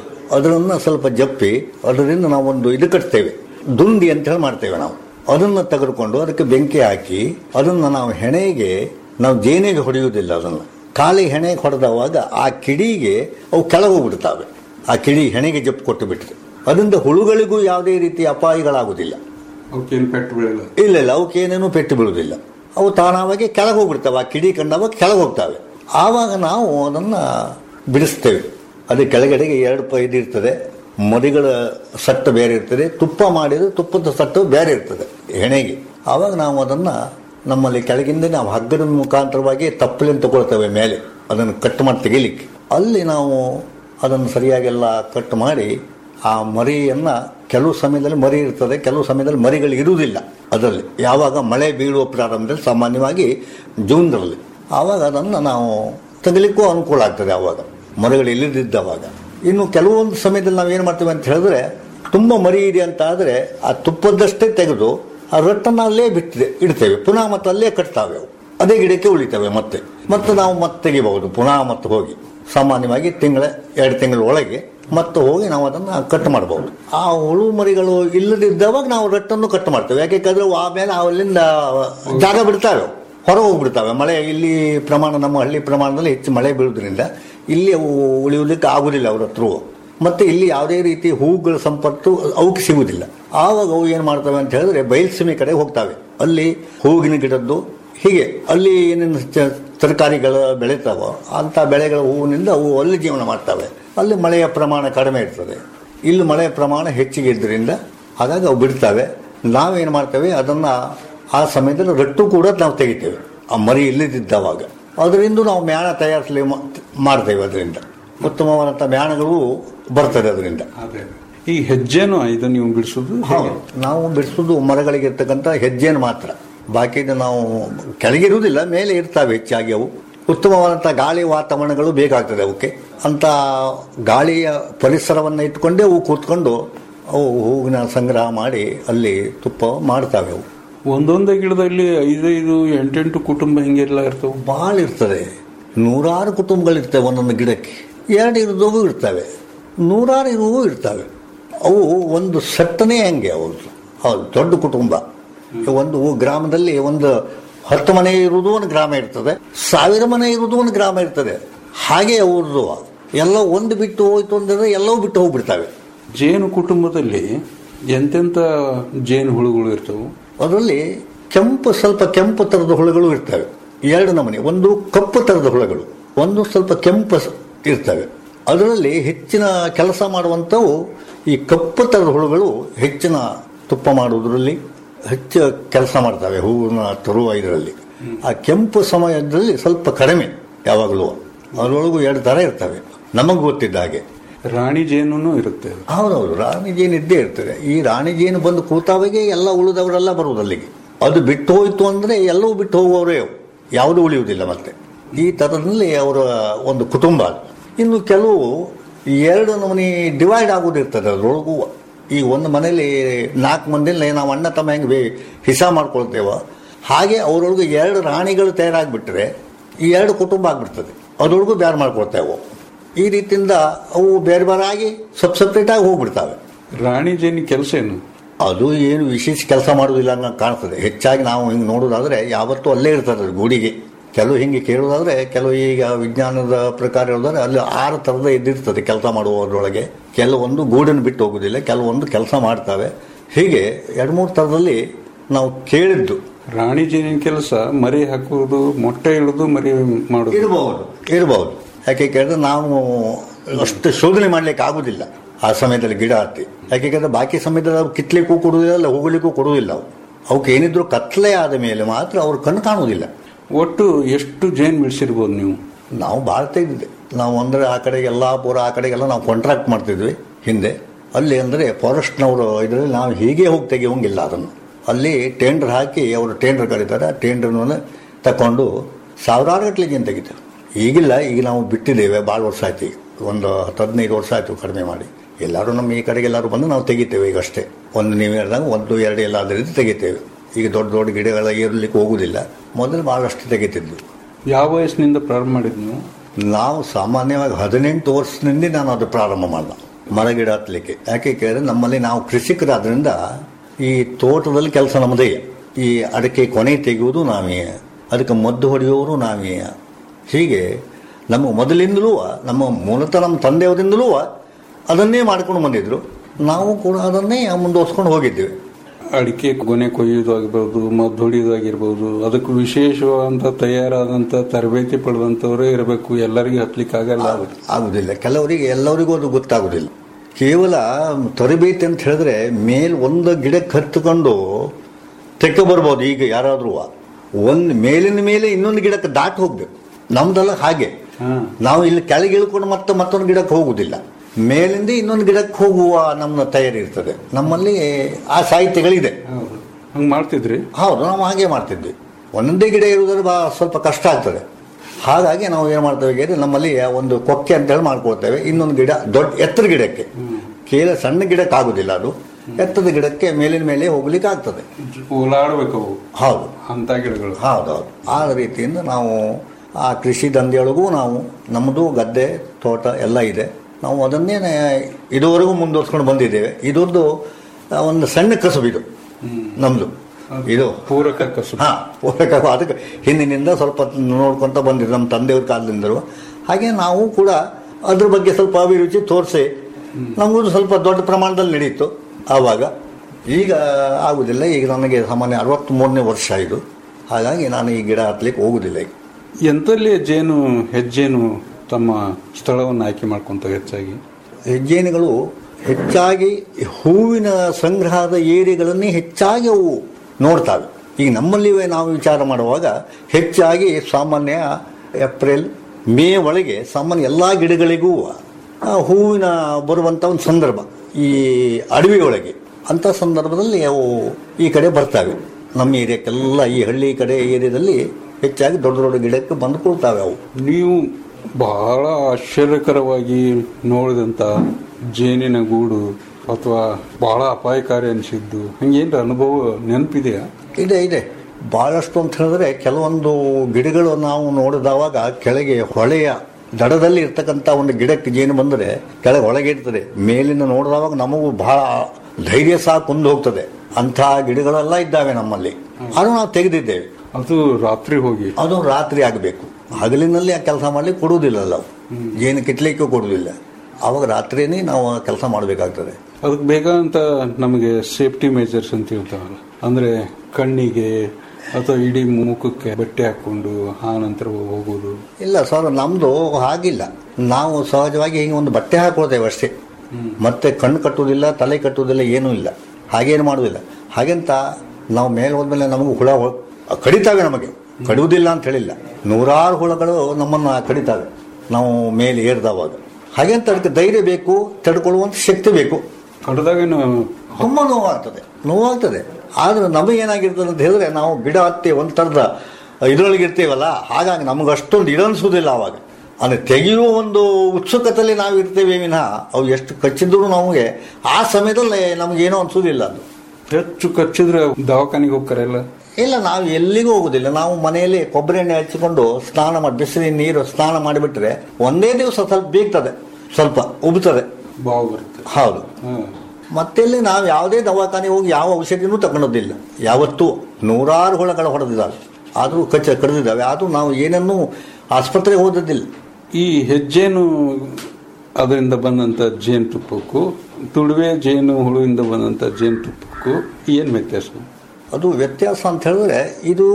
ಅದನ್ನ ಸ್ವಲ್ಪ ಜಪ್ಪಿ ಅದರಿಂದ ನಾವು ಒಂದು ಇದು ಕಟ್ತೇವೆ ದುಂಡಿ ಅಂತ ಹೇಳಿ ಮಾಡ್ತೇವೆ ನಾವು ಅದನ್ನ ತೆಗೆದುಕೊಂಡು ಅದಕ್ಕೆ ಬೆಂಕಿ ಹಾಕಿ ಅದನ್ನ ನಾವು ಹೆಣೆಗೆ ನಾವು ಜೇನಿಗೆ ಹೊಡೆಯುವುದಿಲ್ಲ ಅದನ್ನ ಖಾಲಿ ಹೆಣೆಗೆ ಹೊಡೆದವಾಗ ಆ ಕಿಡಿಗೆ ಅವು ಕೆಳಗೆ ಹೋಗ್ಬಿಡ್ತಾವೆ ಆ ಕಿಡಿ ಹೆಣೆಗೆ ಜಪ್ಪು ಕೊಟ್ಟು ಬಿಟ್ಟರೆ ಅದರಿಂದ ಹುಳುಗಳಿಗೂ ಯಾವುದೇ ರೀತಿ ಅಪಾಯಗಳಾಗುವುದಿಲ್ಲ ಅವಕ್ಕೇನು ಪೆಟ್ಟು ಬೀಳಲ್ಲ ಇಲ್ಲ ಇಲ್ಲ ಅವಕ್ಕೇನೇನು ಪೆಟ್ಟು ಬೀಳುವುದಿಲ್ಲ ಅವು ತಾನಾವಾಗಿ ಕೆಳಗೆ ಹೋಗ್ಬಿಡ್ತವೆ ಆ ಕಿಡಿ ಕಂಡವಾಗ ಕೆಳಗೆ ಹೋಗ್ತವೆ ಆವಾಗ ನಾವು ಅದನ್ನ ಬಿಡಿಸ್ತೇವೆ ಅದು ಕೆಳಗಡೆಗೆ ಎರಡು ಪ ಇದು ಇರ್ತದೆ ಮರಿಗಳ ಸಟ್ಟು ಬೇರೆ ಇರ್ತದೆ ತುಪ್ಪ ಮಾಡಿದ್ರೆ ತುಪ್ಪದ ಸಟ್ಟು ಬೇರೆ ಇರ್ತದೆ ಹೆಣೆಗೆ ಆವಾಗ ನಾವು ಅದನ್ನ ನಮ್ಮಲ್ಲಿ ಕೆಳಗಿಂದ ನಾವು ಹಗ್ಗದ ಮುಖಾಂತರವಾಗಿ ತಪ್ಪಲಿನ ತಗೊಳ್ತೇವೆ ಮೇಲೆ ಅದನ್ನು ಕಟ್ ಮಾಡಿ ತೆಗಿಲಿಕ್ಕೆ ಅಲ್ಲಿ ನಾವು ಅದನ್ನು ಸರಿಯಾಗೆಲ್ಲ ಕಟ್ ಮಾಡಿ ಆ ಮರಿಯನ್ನ ಕೆಲವು ಸಮಯದಲ್ಲಿ ಮರಿ ಇರ್ತದೆ ಕೆಲವು ಸಮಯದಲ್ಲಿ ಮರಿಗಳು ಇರುವುದಿಲ್ಲ ಅದರಲ್ಲಿ ಯಾವಾಗ ಮಳೆ ಬೀಳುವ ಪ್ರಾರಂಭದಲ್ಲಿ ಸಾಮಾನ್ಯವಾಗಿ ಜೂನ್ದಲ್ಲಿ ಆವಾಗ ಅದನ್ನು ನಾವು ತೆಗಲಿಕ್ಕೂ ಅನುಕೂಲ ಆಗ್ತದೆ ಆವಾಗ ಮರಗಳು ಇಲ್ಲದಿದ್ದವಾಗ ಇನ್ನು ಕೆಲವೊಂದು ಸಮಯದಲ್ಲಿ ನಾವು ಏನು ಮಾಡ್ತೇವೆ ಅಂತ ಹೇಳಿದ್ರೆ ತುಂಬ ಮರಿ ಇದೆ ಅಂತ ಆದರೆ ಆ ತುಪ್ಪದಷ್ಟೇ ತೆಗೆದು ಆ ರೊಟ್ಟನ್ನು ಅಲ್ಲೇ ಬಿಟ್ಟಿದೆ ಇಡ್ತೇವೆ ಪುನಃ ಮತ್ತೆ ಅಲ್ಲೇ ಕಟ್ತಾವೆ ಅವು ಅದೇ ಗಿಡಕ್ಕೆ ಉಳಿತವೆ ಮತ್ತೆ ಮತ್ತೆ ನಾವು ಮತ್ತೆ ತೆಗಿಬಹುದು ಪುನಃ ಮತ್ತೆ ಹೋಗಿ ಸಾಮಾನ್ಯವಾಗಿ ತಿಂಗಳ ಎರಡು ತಿಂಗಳ ಒಳಗೆ ಮತ್ತೆ ಹೋಗಿ ನಾವು ಅದನ್ನ ಕಟ್ ಮಾಡಬಹುದು ಆ ಹುಳು ಮರಿಗಳು ಇಲ್ಲದಿದ್ದವಾಗ ನಾವು ರಟ್ಟನ್ನು ಕಟ್ ಮಾಡ್ತೇವೆ ಯಾಕೆಂದ್ರೆ ಅವು ಆಮೇಲೆ ಅಲ್ಲಿಂದ ಜಾಗ ಬಿಡ್ತಾವೆ ಹೊರಗೆ ಹೋಗ್ಬಿಡ್ತಾವೆ ಮಳೆ ಇಲ್ಲಿ ಪ್ರಮಾಣ ನಮ್ಮ ಹಳ್ಳಿ ಪ್ರಮಾಣದಲ್ಲಿ ಹೆಚ್ಚು ಮಳೆ ಬೀಳುವುದರಿಂದ ಇಲ್ಲಿ ಅವು ಉಳಿಯುವುದಕ್ಕೆ ಆಗುದಿಲ್ಲ ಅವ್ರ ಹತ್ರ ಮತ್ತೆ ಇಲ್ಲಿ ಯಾವುದೇ ರೀತಿ ಹೂವುಗಳ ಸಂಪತ್ತು ಅವಕ್ಕೆ ಸಿಗುವುದಿಲ್ಲ ಆವಾಗ ಅವು ಏನು ಮಾಡ್ತವೆ ಅಂತ ಹೇಳಿದ್ರೆ ಬಯಲ್ಸೀಮೆ ಕಡೆ ಹೋಗ್ತವೆ ಅಲ್ಲಿ ಹೂವಿನ ಗಿಡದ್ದು ಹೀಗೆ ಅಲ್ಲಿ ಏನೇನು ಚ- ತರಕಾರಿಗಳು ಬೆಳೀತಾವೋ ಅಂಥ ಬೆಳೆಗಳ ಹೂವಿನಿಂದ ಅವು ಅಲ್ಲಿ ಜೀವನ ಮಾಡ್ತವೆ ಅಲ್ಲಿ ಮಳೆಯ ಪ್ರಮಾಣ ಕಡಿಮೆ ಇರ್ತದೆ ಇಲ್ಲಿ ಮಳೆಯ ಪ್ರಮಾಣ ಹೆಚ್ಚಿಗೆ ಇದ್ದರಿಂದ ಹಾಗಾಗಿ ಅವು ಬಿಡ್ತವೆ ನಾವೇನು ಮಾಡ್ತೇವೆ ಅದನ್ನ ಆ ಸಮಯದಲ್ಲಿ ರಟ್ಟು ಕೂಡ ನಾವು ತೆಗಿತೇವೆ ಆ ಮರಿ ಇಲ್ಲದಿದ್ದವಾಗ ಅದರಿಂದ ನಾವು ಮ್ಯಾಣ ತಯಾರಿಸಲಿ ಮಾಡ್ತೇವೆ ಅದರಿಂದ ಉತ್ತಮವಾದಂಥ ಮ್ಯಾಣಗಳು ಬರ್ತದೆ ಅದರಿಂದ ಅದೇ ಈ ಹೆಜ್ಜೆನೂ ಇದು ನೀವು ಬಿಡಿಸೋದು ಹೌದು ನಾವು ಬಿಡಿಸೋದು ಮರಗಳಿಗೆ ಇರ್ತಕ್ಕಂಥ ಹೆಜ್ಜೆಯನ್ನು ಮಾತ್ರ ಬಾಕಿದು ನಾವು ಕೆಳಗಿರುವುದಿಲ್ಲ ಮೇಲೆ ಇರ್ತಾವೆ ಹೆಚ್ಚಾಗಿ ಅವು ಉತ್ತಮವಾದಂಥ ಗಾಳಿ ವಾತಾವರಣಗಳು ಬೇಕಾಗ್ತದೆ ಅವಕ್ಕೆ ಅಂತ ಗಾಳಿಯ ಪರಿಸರವನ್ನು ಇಟ್ಕೊಂಡೇ ಅವು ಕೂತ್ಕೊಂಡು ಅವು ಹೂವಿನ ಸಂಗ್ರಹ ಮಾಡಿ ಅಲ್ಲಿ ತುಪ್ಪ ಮಾಡ್ತಾವೆ ಅವು ಒಂದೊಂದೇ ಗಿಡದಲ್ಲಿ ಐದೈದು ಎಂಟೆಂಟು ಕುಟುಂಬ ಹಿಂಗೆಲ್ಲ ಇರ್ತವೆ ಭಾಳ ಇರ್ತದೆ ನೂರಾರು ಕುಟುಂಬಗಳಿರ್ತವೆ ಒಂದೊಂದು ಗಿಡಕ್ಕೆ ಎರಡು ಇರುದವು ಇರ್ತವೆ ನೂರಾರು ಇರುವವು ಇರ್ತವೆ ಅವು ಒಂದು ಸಟ್ಟನೇ ಹಂಗೆ ಅವ್ರದ್ದು ಹೌದು ದೊಡ್ಡ ಕುಟುಂಬ ಒಂದು ಗ್ರಾಮದಲ್ಲಿ ಒಂದು ಹತ್ತು ಮನೆ ಇರುವುದು ಒಂದು ಗ್ರಾಮ ಇರ್ತದೆ ಸಾವಿರ ಮನೆ ಇರುವುದು ಒಂದು ಗ್ರಾಮ ಇರ್ತದೆ ಹಾಗೆ ಅವ್ರದ್ದು ಎಲ್ಲ ಒಂದು ಬಿಟ್ಟು ಹೋಯ್ತು ಅಂತಂದ್ರೆ ಎಲ್ಲವೂ ಬಿಟ್ಟು ಹೋಗ್ಬಿಡ್ತವೆ ಜೇನು ಕುಟುಂಬದಲ್ಲಿ ಎಂತೆಂಥ ಜೇನು ಹುಳುಗಳು ಇರ್ತವೆ ಅದರಲ್ಲಿ ಕೆಂಪು ಸ್ವಲ್ಪ ಕೆಂಪು ಥರದ ಹುಳುಗಳು ಇರ್ತವೆ ಎರಡು ನಮೂನೆ ಒಂದು ಕಪ್ಪು ಥರದ ಹುಳುಗಳು ಒಂದು ಸ್ವಲ್ಪ ಕೆಂಪು ಸ- ಇರ್ತವೆ ಅದರಲ್ಲಿ ಹೆಚ್ಚಿನ ಕೆಲಸ ಮಾಡುವಂಥವು ಈ ಕಪ್ಪು ಥರದ ಹುಳುಗಳು ಹೆಚ್ಚಿನ ತುಪ್ಪ ಮಾಡುವುದರಲ್ಲಿ ಹೆಚ್ಚು ಕೆಲಸ ಮಾಡ್ತವೆ ಹೂವಿನ ತರುವ ಇದರಲ್ಲಿ ಆ ಕೆಂಪು ಸಮಯದಲ್ಲಿ ಸ್ವಲ್ಪ ಕಡಿಮೆ ಯಾವಾಗಲೂ ಅದರೊಳಗೂ ಎರಡು ಥರ ಇರ್ತವೆ ನಮಗೆ ಗೊತ್ತಿದ್ದ ಹಾಗೆ ರಾಣಿ ಜೇನು ಇರುತ್ತೆ ಹೌದೌದು ರಾಣಿ ಜೇನು ಇದ್ದೇ ಇರ್ತದೆ ಈ ರಾಣಿ ಜೇನು ಬಂದು ಕೂತಾವಾಗೆ ಎಲ್ಲ ಉಳಿದವರೆಲ್ಲ ಬರುವುದು ಅಲ್ಲಿಗೆ ಅದು ಬಿಟ್ಟು ಹೋಯ್ತು ಅಂದ್ರೆ ಎಲ್ಲವೂ ಬಿಟ್ಟು ಹೋಗುವವರೇ ಅವು. ಯಾವುದೂ ಉಳಿಯುವುದಿಲ್ಲ ಮತ್ತೆ ಈ ಥರದಲ್ಲಿ ಅವರ ಒಂದು ಕುಟುಂಬ ಇನ್ನು ಕೆಲವು ಎರಡು ನಮೂನಿ ಡಿವೈಡ್ ಆಗೋದಿರ್ತದೆ ಅದರೊಳಗೂ ಈ ಒಂದು ಮನೇಲಿ ನಾಲ್ಕು ಮಂದಿಲಿ ನಾವು ಅಣ್ಣ ತಮ್ಮ ಹೆಂಗೆ ಬೇ ಹಿಸ ಮಾಡ್ಕೊಳ್ತೇವೋ ಹಾಗೆ ಅವರೊಳಗೆ ಎರಡು ರಾಣಿಗಳು ತಯಾರಾಗ್ಬಿಟ್ರೆ ಈ ಎರಡು ಕುಟುಂಬ ಆಗ್ಬಿಡ್ತದೆ ಅದರೊಳಗೂ ಬೇರೆ ಮಾಡ್ಕೊಳ್ತೇವೆ ಈ ರೀತಿಯಿಂದ ಅವು ಬೇರೆ ಬೇರೆ ಆಗಿ ಸಬ್ ಸಪ್ರೇಟ್ ಆಗಿ ಹೋಗ್ಬಿಡ್ತಾವೆ ರಾಣಿ ಜೇನಿ ಕೆಲಸ ಏನು ಅದು ಏನು ವಿಶೇಷ ಕೆಲಸ ಮಾಡೋದಿಲ್ಲ ಅನ್ನೋ ಕಾಣ್ತದೆ ಹೆಚ್ಚಾಗಿ ನಾವು ಹಿಂಗೆ ನೋಡೋದಾದ್ರೆ ಯಾವತ್ತೂ ಅಲ್ಲೇ ಇರ್ತದೆ ಅದು ಗೂಡಿಗೆ ಕೆಲವು ಹಿಂಗೆ ಕೇಳೋದಾದ್ರೆ ಕೆಲವು ಈಗ ವಿಜ್ಞಾನದ ಪ್ರಕಾರ ಹೇಳೋದಾದ್ರೆ ಅಲ್ಲಿ ಆರು ಥರದ ಇದ್ದಿರ್ತದೆ ಕೆಲಸ ಮಾಡುವವರೊಳಗೆ ಕೆಲವೊಂದು ಗೂಡನ್ನು ಬಿಟ್ಟು ಹೋಗೋದಿಲ್ಲ ಕೆಲವೊಂದು ಕೆಲಸ ಮಾಡ್ತವೆ ಹೀಗೆ ಎರಡು ಮೂರು ಥರದಲ್ಲಿ ನಾವು ಕೇಳಿದ್ದು ರಾಣಿ ಜೇನಿನ ಕೆಲಸ ಮರಿ ಹಾಕುವುದು ಮೊಟ್ಟೆ ಇಡುದು ಮರಿ ಮಾಡುದು ಇರಬಹುದು ಇರಬಹುದು ಯಾಕೆ ಕೇಳಿದ್ರೆ ನಾವು ಅಷ್ಟು ಶೋಧನೆ ಮಾಡ್ಲಿಕ್ಕೆ ಆಗುದಿಲ್ಲ ಆ ಸಮಯದಲ್ಲಿ ಗಿಡ ಹತ್ತಿ ಯಾಕೆ ಕೇಳಿದ್ರೆ ಬಾಕಿ ಸಮಯದಲ್ಲಿ ಅವು ಕಿತ್ಲಿಕ್ಕೂ ಕೊಡುವುದಿಲ್ಲ ಅಲ್ಲ ಹೋಗ್ಲಿಕ್ಕೂ ಕೊಡುವುದಿಲ್ಲ ಅವು ಅವಕ್ಕೆ ಏನಿದ್ರು ಕತ್ಲೆ ಆದ ಮೇಲೆ ಮಾತ್ರ ಅವ್ರ ಕಣ್ಣು ಕಾಣುವುದಿಲ್ಲ ಒಟ್ಟು ಎಷ್ಟು ಜೇನು ಬಿಡಿಸಿರ್ಬೋದು ನೀವು ನಾವು ಭಾಳ ತೆಗೆದಿದ್ದೆ ನಾವು ಅಂದರೆ ಆ ಕಡೆ ಯಲ್ಲಾಪುರ ಆ ಕಡೆಗೆಲ್ಲ ನಾವು ಕಾಂಟ್ರಾಕ್ಟ್ ಮಾಡ್ತಿದ್ವಿ ಹಿಂದೆ ಅಲ್ಲಿ ಅಂದರೆ ಫಾರೆಸ್ಟ್ನವರು ಇದರಲ್ಲಿ ನಾವು ಹೀಗೆ ಹೋಗಿ ತೆಗೆಯೋಂಗಿಲ್ಲ ಅದನ್ನು ಅಲ್ಲಿ ಟೆಂಡರ್ ಹಾಕಿ ಅವರು ಟೆಂಡರ್ ಕರೀತಾರೆ ಆ ಟೆಂಡರ್ನ ತಕೊಂಡು ಸಾವಿರಾರು ಗಟ್ಟಲೆ ಜೇನು ತೆಗಿತೇವೆ ಈಗಿಲ್ಲ ಈಗ ನಾವು ಬಿಟ್ಟಿದ್ದೇವೆ ಭಾಳ ವರ್ಷ ಆಯ್ತು ಈಗ ಒಂದು ಹತ್ತು ಹದಿನೈದು ವರ್ಷ ಆಯಿತು ಕಡಿಮೆ ಮಾಡಿ ಎಲ್ಲರೂ ನಮ್ಮ ಈ ಕಡೆಗೆ ಎಲ್ಲರೂ ಬಂದು ನಾವು ತೆಗಿತೇವೆ ಈಗ ಅಷ್ಟೇ ಒಂದು ನೀವು ಹೇಳ್ದಂಗೆ ಒಂದು ಎರಡು ಎಲ್ಲ ಅದೇ ರೀತಿ ತೆಗಿತೇವೆ ಈಗ ದೊಡ್ಡ ದೊಡ್ಡ ಗಿಡಗಳ ಏರ್ಲಿಕ್ಕೆ ಹೋಗುದಿಲ್ಲ ಮೊದಲು ಭಾಳಷ್ಟು ತೆಗಿತಿದ್ವಿ ಯಾವ ವಯಸ್ಸಿನಿಂದ ಪ್ರಾರಂಭ ಮಾಡಿದ್ ನೀವು ನಾವು ಸಾಮಾನ್ಯವಾಗಿ ಹದಿನೆಂಟು ವರ್ಷದಿಂದ ನಾನು ಅದು ಪ್ರಾರಂಭ ಮಾಡಿದೆ ಮರ ಗಿಡ ಹತ್ತಲಿಕ್ಕೆ ಯಾಕೆ ಕೇಳಿದ್ರೆ ನಮ್ಮಲ್ಲಿ ನಾವು ಕೃಷಿಕರಾದ್ರಿಂದ ಈ ತೋಟದಲ್ಲಿ ಕೆಲಸ ನಮ್ಮದೇ ಈ ಅಡಿಕೆ ಕೊನೆ ತೆಗೆಯುವುದು ನಾವೇ ಅದಕ್ಕೆ ಮದ್ದು ಹೊಡೆಯುವವರು ನಾವೇ ಹೀಗೆ ನಮ್ಮ ಮೊದಲಿಂದಲೂ ನಮ್ಮ ಮೂಲತಃ ನಮ್ಮ ತಂದೆಯವರಿಂದಲೂ ಅದನ್ನೇ ಮಾಡ್ಕೊಂಡು ಬಂದಿದ್ರು ನಾವು ಕೂಡ ಅದನ್ನೇ ಮುಂದುವರ್ಸ್ಕೊಂಡು ಹೋಗಿದ್ದೀವಿ ಅಡಿಕೆ ಗೊನೆ ಕೊಯ್ಯೋದು ಆಗಿರ್ಬೋದು ಮದ್ದು ಹೊಡಿಯೋದು ಆಗಿರ್ಬೋದು ಅದಕ್ಕೆ ವಿಶೇಷವಾದಂಥ ತಯಾರಾದಂಥ ತರಬೇತಿ ಪಡೆದಂಥವರೇ ಇರಬೇಕು ಎಲ್ಲರಿಗೂ ಹತ್ಲಿಕ್ಕೆ ಆಗಲ್ಲ ಅದು. ಆಗುದಿಲ್ಲ ಕೆಲವರಿಗೆ ಎಲ್ಲರಿಗೂ ಅದು ಗೊತ್ತಾಗುದಿಲ್ಲ ಕೇವಲ ತರಬೇತಿ ಅಂತ ಹೇಳಿದ್ರೆ ಮೇಲ್ ಒಂದು ಗಿಡಕ್ಕೆ ಹತ್ತುಕೊಂಡು ತೆಕ್ಕ ಬರ್ಬೋದು ಈಗ ಯಾರಾದ್ರೂ ಒಂದು ಮೇಲಿನ ಮೇಲೆ ಇನ್ನೊಂದು ಗಿಡಕ್ಕೆ ದಾಟಿ ಹೋಗ್ಬೇಕು ನಮ್ದೆಲ್ಲ ಹಾಗೆ ನಾವು ಇಲ್ಲಿ ಕೆಳಗೆ ಇಳ್ಕೊಂಡು ಮತ್ತೆ ಮತ್ತೊಂದು ಗಿಡಕ್ಕೆ ಹೋಗುದಿಲ್ಲ ಮೇಲಿಂದ ಇನ್ನೊಂದು ಗಿಡಕ್ಕೆ ಹೋಗುವ ನಮ್ಮ ತಯಾರಿ ಇರ್ತದೆ ನಮ್ಮಲ್ಲಿ ಆ ಸಾಹಿತ್ಯಗಳಿದೆ ಹಂಗೆ ಮಾಡ್ತಿದ್ರಿ ಹೌದು ನಾವು ಹಾಗೆ ಮಾಡ್ತಿದ್ವಿ ಒಂದೊಂದೇ ಗಿಡ ಇರುವುದ್ರೆ ಬಾ ಸ್ವಲ್ಪ ಕಷ್ಟ ಆಗ್ತದೆ ಹಾಗಾಗಿ ನಾವು ಏನು ಮಾಡ್ತೇವೆ ಅಂದರೆ ನಮ್ಮಲ್ಲಿ ಒಂದು ಕೊಕ್ಕೆ ಅಂತೇಳಿ ಮಾಡ್ಕೊಳ್ತೇವೆ ಇನ್ನೊಂದು ಗಿಡ ದೊಡ್ಡ ಎತ್ತರ ಗಿಡಕ್ಕೆ ಕೇವಲ ಸಣ್ಣ ಗಿಡಕ್ಕೆ ಆಗುದಿಲ್ಲ ಅದು ಎತ್ತರದ ಗಿಡಕ್ಕೆ ಮೇಲಿನ ಮೇಲೆ ಹೋಗ್ಲಿಕ್ಕೆ ಆಗ್ತದೆ ಓಲಾಡ್ಬೇಕು ಅವು ಹೌದು ಅಂತ ಗಿಡಗಳು ಹೌದೌದು ಆ ರೀತಿಯಿಂದ ನಾವು ಆ ಕೃಷಿ ದಂಧೆಯೊಳಗೂ ನಾವು ನಮ್ಮದು ಗದ್ದೆ ತೋಟ ಎಲ್ಲ ಇದೆ ನಾವು ಅದನ್ನೇ ಇದುವರೆಗೂ ಮುಂದುವರ್ಸ್ಕೊಂಡು ಬಂದಿದ್ದೇವೆ ಇದೊಂದು ಆ, ಒಂದು ಸಣ್ಣ ಕಸುಬು ಇದು ನಮ್ದು ಇದು ಪೂರಕ ಕಸು ಹಾ ಪೂರಕ ಅದಕ್ಕೆ ಹಿಂದಿನಿಂದ ಸ್ವಲ್ಪ ನೋಡ್ಕೊಂತ ಬಂದಿದ್ದು ನಮ್ಮ ತಂದೆಯವ್ರ ಕಾಲದಿಂದಲೂ ಹಾಗೆ ನಾವು ಕೂಡ ಅದ್ರ ಬಗ್ಗೆ ಸ್ವಲ್ಪ ಅಭಿರುಚಿ ತೋರಿಸಿ ನಮಗೂ ಸ್ವಲ್ಪ ದೊಡ್ಡ ಪ್ರಮಾಣದಲ್ಲಿ ನಡೀತು ಆವಾಗ ಈಗ ಆಗುದಿಲ್ಲ ಈಗ ನನಗೆ ಸಾಮಾನ್ಯ ಅರವತ್ತ್ಮೂರನೇ ವರ್ಷ ಇದು ಹಾಗಾಗಿ ನಾನು ಈ ಗಿಡ ಹತ್ತಲಿಕ್ಕೆ ಹೋಗುದಿಲ್ಲ ಈಗ ಎಂತಲ್ಲಿ ಜೇನು ಹೆಜ್ಜೇನು ತಮ್ಮ ಸ್ಥಳವನ್ನು ಆಯ್ಕೆ ಮಾಡ್ಕೊಂತ ಹೆಚ್ಚಾಗಿ ಹೆಜ್ಜೇನುಗಳು ಹೆಚ್ಚಾಗಿ ಹೂವಿನ ಸಂಗ್ರಹದ ಏರಿಯಾಗಳನ್ನೇ ಹೆಚ್ಚಾಗಿ ಅವು ನೋಡ್ತಾವೆ ಈಗ ನಮ್ಮಲ್ಲಿ ನಾವು ವಿಚಾರ ಮಾಡುವಾಗ ಹೆಚ್ಚಾಗಿ ಸಾಮಾನ್ಯ ಏಪ್ರಿಲ್ ಮೇ ಒಳಗೆ ಸಾಮಾನ್ಯ ಎಲ್ಲ ಗಿಡಗಳಿಗೂ ಆ, ಹೂವಿನ ಬರುವಂಥ ಒಂದು ಸಂದರ್ಭ ಈ ಅಡವಿ ಒಳಗೆ ಅಂಥ ಸಂದರ್ಭದಲ್ಲಿ ಅವು ಈ ಕಡೆ ಬರ್ತವೆ ನಮ್ಮ ಏರಿಯಾಕ್ಕೆಲ್ಲ ಈ ಹಳ್ಳಿ ಕಡೆ ಏರಿಯಾದಲ್ಲಿ ಹೆಚ್ಚಾಗಿ ದೊಡ್ಡ ದೊಡ್ಡ ಗಿಡಕ್ಕೆ ಬಂದು ಕೊಳ್ತಾವೆ ಅವು ನೀವು ಬಹಳ ಆಶ್ಚರ್ಯಕರವಾಗಿ ನೋಡಿದಂತ ಜೇನಿನ ಗೂಡು ಅಥವಾ ಬಹಳ ಅಪಾಯಕಾರಿ ಅನಿಸಿದ್ದು ಹಂಗೇನ್ರ ಅನುಭವ ನೆನಪಿದೆಯಾ ಇದೆ ಇದೆ ಬಹಳಷ್ಟು ಅಂತ ಹೇಳಿದ್ರೆ ಕೆಲವೊಂದು ಗಿಡಗಳು ನಾವು ನೋಡಿದವಾಗ ಕೆಳಗೆ ಹೊಳೆಯ ದಡದಲ್ಲಿ ಇರ್ತಕ್ಕಂಥ ಒಂದು ಗಿಡಕ್ಕೆ ಜೇನು ಬಂದರೆ ಕೆಳಗೆ ಒಳಗೆ ಇರ್ತದೆ ಮೇಲಿಂದ ನೋಡಿದವಾಗ ನಮಗೂ ಬಹಳ ಧೈರ್ಯ ಸಹ ಕುಂದು ಹೋಗ್ತದೆ ಅಂಥ ಗಿಡಗಳೆಲ್ಲ ಇದ್ದಾವೆ ನಮ್ಮಲ್ಲಿ ಅದು ನಾವು ತೆಗೆದಿದ್ದೇವೆ ಅದು ರಾತ್ರಿ ಹೋಗಿ ಅದು ರಾತ್ರಿ ಆಗಬೇಕು ಹಗಲಿನಲ್ಲಿ ಆ ಕೆಲಸ ಮಾಡ್ಲಿಕ್ಕೆ ಕೊಡುವುದಿಲ್ಲ ನಾವು ಜೇನು ಕಿಟ್ಲಿಕ್ಕೂ ಕೊಡುವುದಿಲ್ಲ ಆವಾಗ ರಾತ್ರಿನೇ ನಾವು ಕೆಲಸ ಮಾಡಬೇಕಾಗ್ತದೆ ಅದಕ್ಕೆ ಬೇಗ ಅಂತ ನಮಗೆ ಸೇಫ್ಟಿ ಮೆಜರ್ಸ್ ಅಂತ ಹೇಳ್ತಾವಲ್ಲ ಅಂದ್ರೆ ಕಣ್ಣಿಗೆ ಅಥವಾ ಇಡೀ ಮುಖಕ್ಕೆ ಬಟ್ಟೆ ಹಾಕೊಂಡು ಆ ನಂತರ ಹೋಗೋದು ಇಲ್ಲ ಸರ್ ನಮ್ದು ಹಾಗಿಲ್ಲ ನಾವು ಸಹಜವಾಗಿ ಹಿಂಗೆ ಒಂದು ಬಟ್ಟೆ ಹಾಕೊಳ್ತೇವೆ ಅಷ್ಟೇ ಮತ್ತೆ ಕಣ್ಣು ಕಟ್ಟುವುದಿಲ್ಲ ತಲೆ ಕಟ್ಟುವುದಿಲ್ಲ ಏನೂ ಇಲ್ಲ ಹಾಗೇನು ಮಾಡುವುದಿಲ್ಲ ಹಾಗೆಂತ ನಾವು ಮೇಲೆ ಹೋದ್ಮೇಲೆ ನಮಗೆ ಹುಳ ಹೊ- ಕಡಿತಾವೆ ನಮಗೆ ಕಡಿಯುವುದಿಲ್ಲ ಅಂತ ಹೇಳಿಲ್ಲ ನೂರಾರು ಹುಳಗಳು ನಮ್ಮನ್ನು ಕಡಿತಾವೆ ನಾವು ಮೇಲೆ ಏರ್ದವಾಗ ಹಾಗೆಂತ ಅದಕ್ಕೆ ಧೈರ್ಯ ಬೇಕು ತಡ್ಕೊಳ್ಳುವಂತ ಶಕ್ತಿ ಬೇಕು ಕಡ್ದಾಗೇನು ತುಂಬ ನೋವಾಗ್ತದೆ ನೋವಾಗ್ತದೆ ಆದ್ರೆ ನಮಗೇನಾಗಿರ್ತದೆ ಅಂತ ಹೇಳಿದ್ರೆ ನಾವು ಗಿಡ ಹತ್ತಿ ಒಂದು ಥರದ ಇದರೊಳಗೆ ಇರ್ತೀವಲ್ಲ ಹಾಗಾಗಿ ನಮಗೆ ಅಷ್ಟೊಂದು ಇದನ್ನಿಸೋದಿಲ್ಲ ಅವಾಗ ಅಂದರೆ ತೆಗೆಯುವ ಒಂದು ಉತ್ಸುಕತೆಯಲ್ಲಿ ನಾವು ಇರ್ತೇವೆ ವಿನಃ ಅವು ಎಷ್ಟು ಕಚ್ಚಿದ್ರು ನಮಗೆ ಆ ಸಮಯದಲ್ಲಿ ನಮಗೇನೋ ಅನ್ಸೋದಿಲ್ಲ ಅದು ಹೆಚ್ಚು ಕಚ್ಚಿದ್ರೆ ದವಾಖಾನಿಗೆ ಹೋಗ್ತಾರಲ್ಲ ಇಲ್ಲ ನಾವು ಎಲ್ಲಿಗೂ ಹೋಗುದಿಲ್ಲ ನಾವು ಮನೆಯಲ್ಲಿ ಕೊಬ್ಬರಿ ಎಣ್ಣೆ ಹಚ್ಚಿಕೊಂಡು ಸ್ನಾನ ಮಾಡಿ ಬಿಸಿಲಿನ ನೀರು ಸ್ನಾನ ಮಾಡಿಬಿಟ್ರೆ ಒಂದೇ ದಿವಸ ಸ್ವಲ್ಪ ಬೀಗ್ತದೆ ಸ್ವಲ್ಪ ಉಬ್ತದೆ ಬಾವು ಬರುತ್ತೆ ಹೌದು ಮತ್ತೆಲ್ಲಿ ನಾವು ಯಾವುದೇ ದವಾಖಾನೆ ಹೋಗಿ ಯಾವ ಔಷಧಿನೂ ತಗೊಳೋದಿಲ್ಲ ಯಾವತ್ತೂ ನೂರಾರು ಹುಳಗಳು ಹೊಡೆದಿದ್ದಾವೆ ಆದರೂ ಕಚ್ಚ ಕಡಿದಿದ್ದಾವೆ ಆದರೂ ನಾವು ಏನನ್ನೂ ಆಸ್ಪತ್ರೆಗೆ ಹೋದದ್ದಿಲ್ಲ ಈ ಹೆಜ್ಜೇನು ಅದರಿಂದ ಬಂದಂತ ಜೇನುತುಪ್ಪಕ್ಕೂ ತುಳುವೆ ಜೇನು ಹುಳುವಿಂದ ಬಂದಂತ ಜೇನುತುಪ್ಪಕ್ಕೂ ಏನು ವ್ಯತ್ಯಾಸ ಅದು ವ್ಯತ್ಯಾಸ ಅಂತ ಹೇಳಿದ್ರೆ ಇದು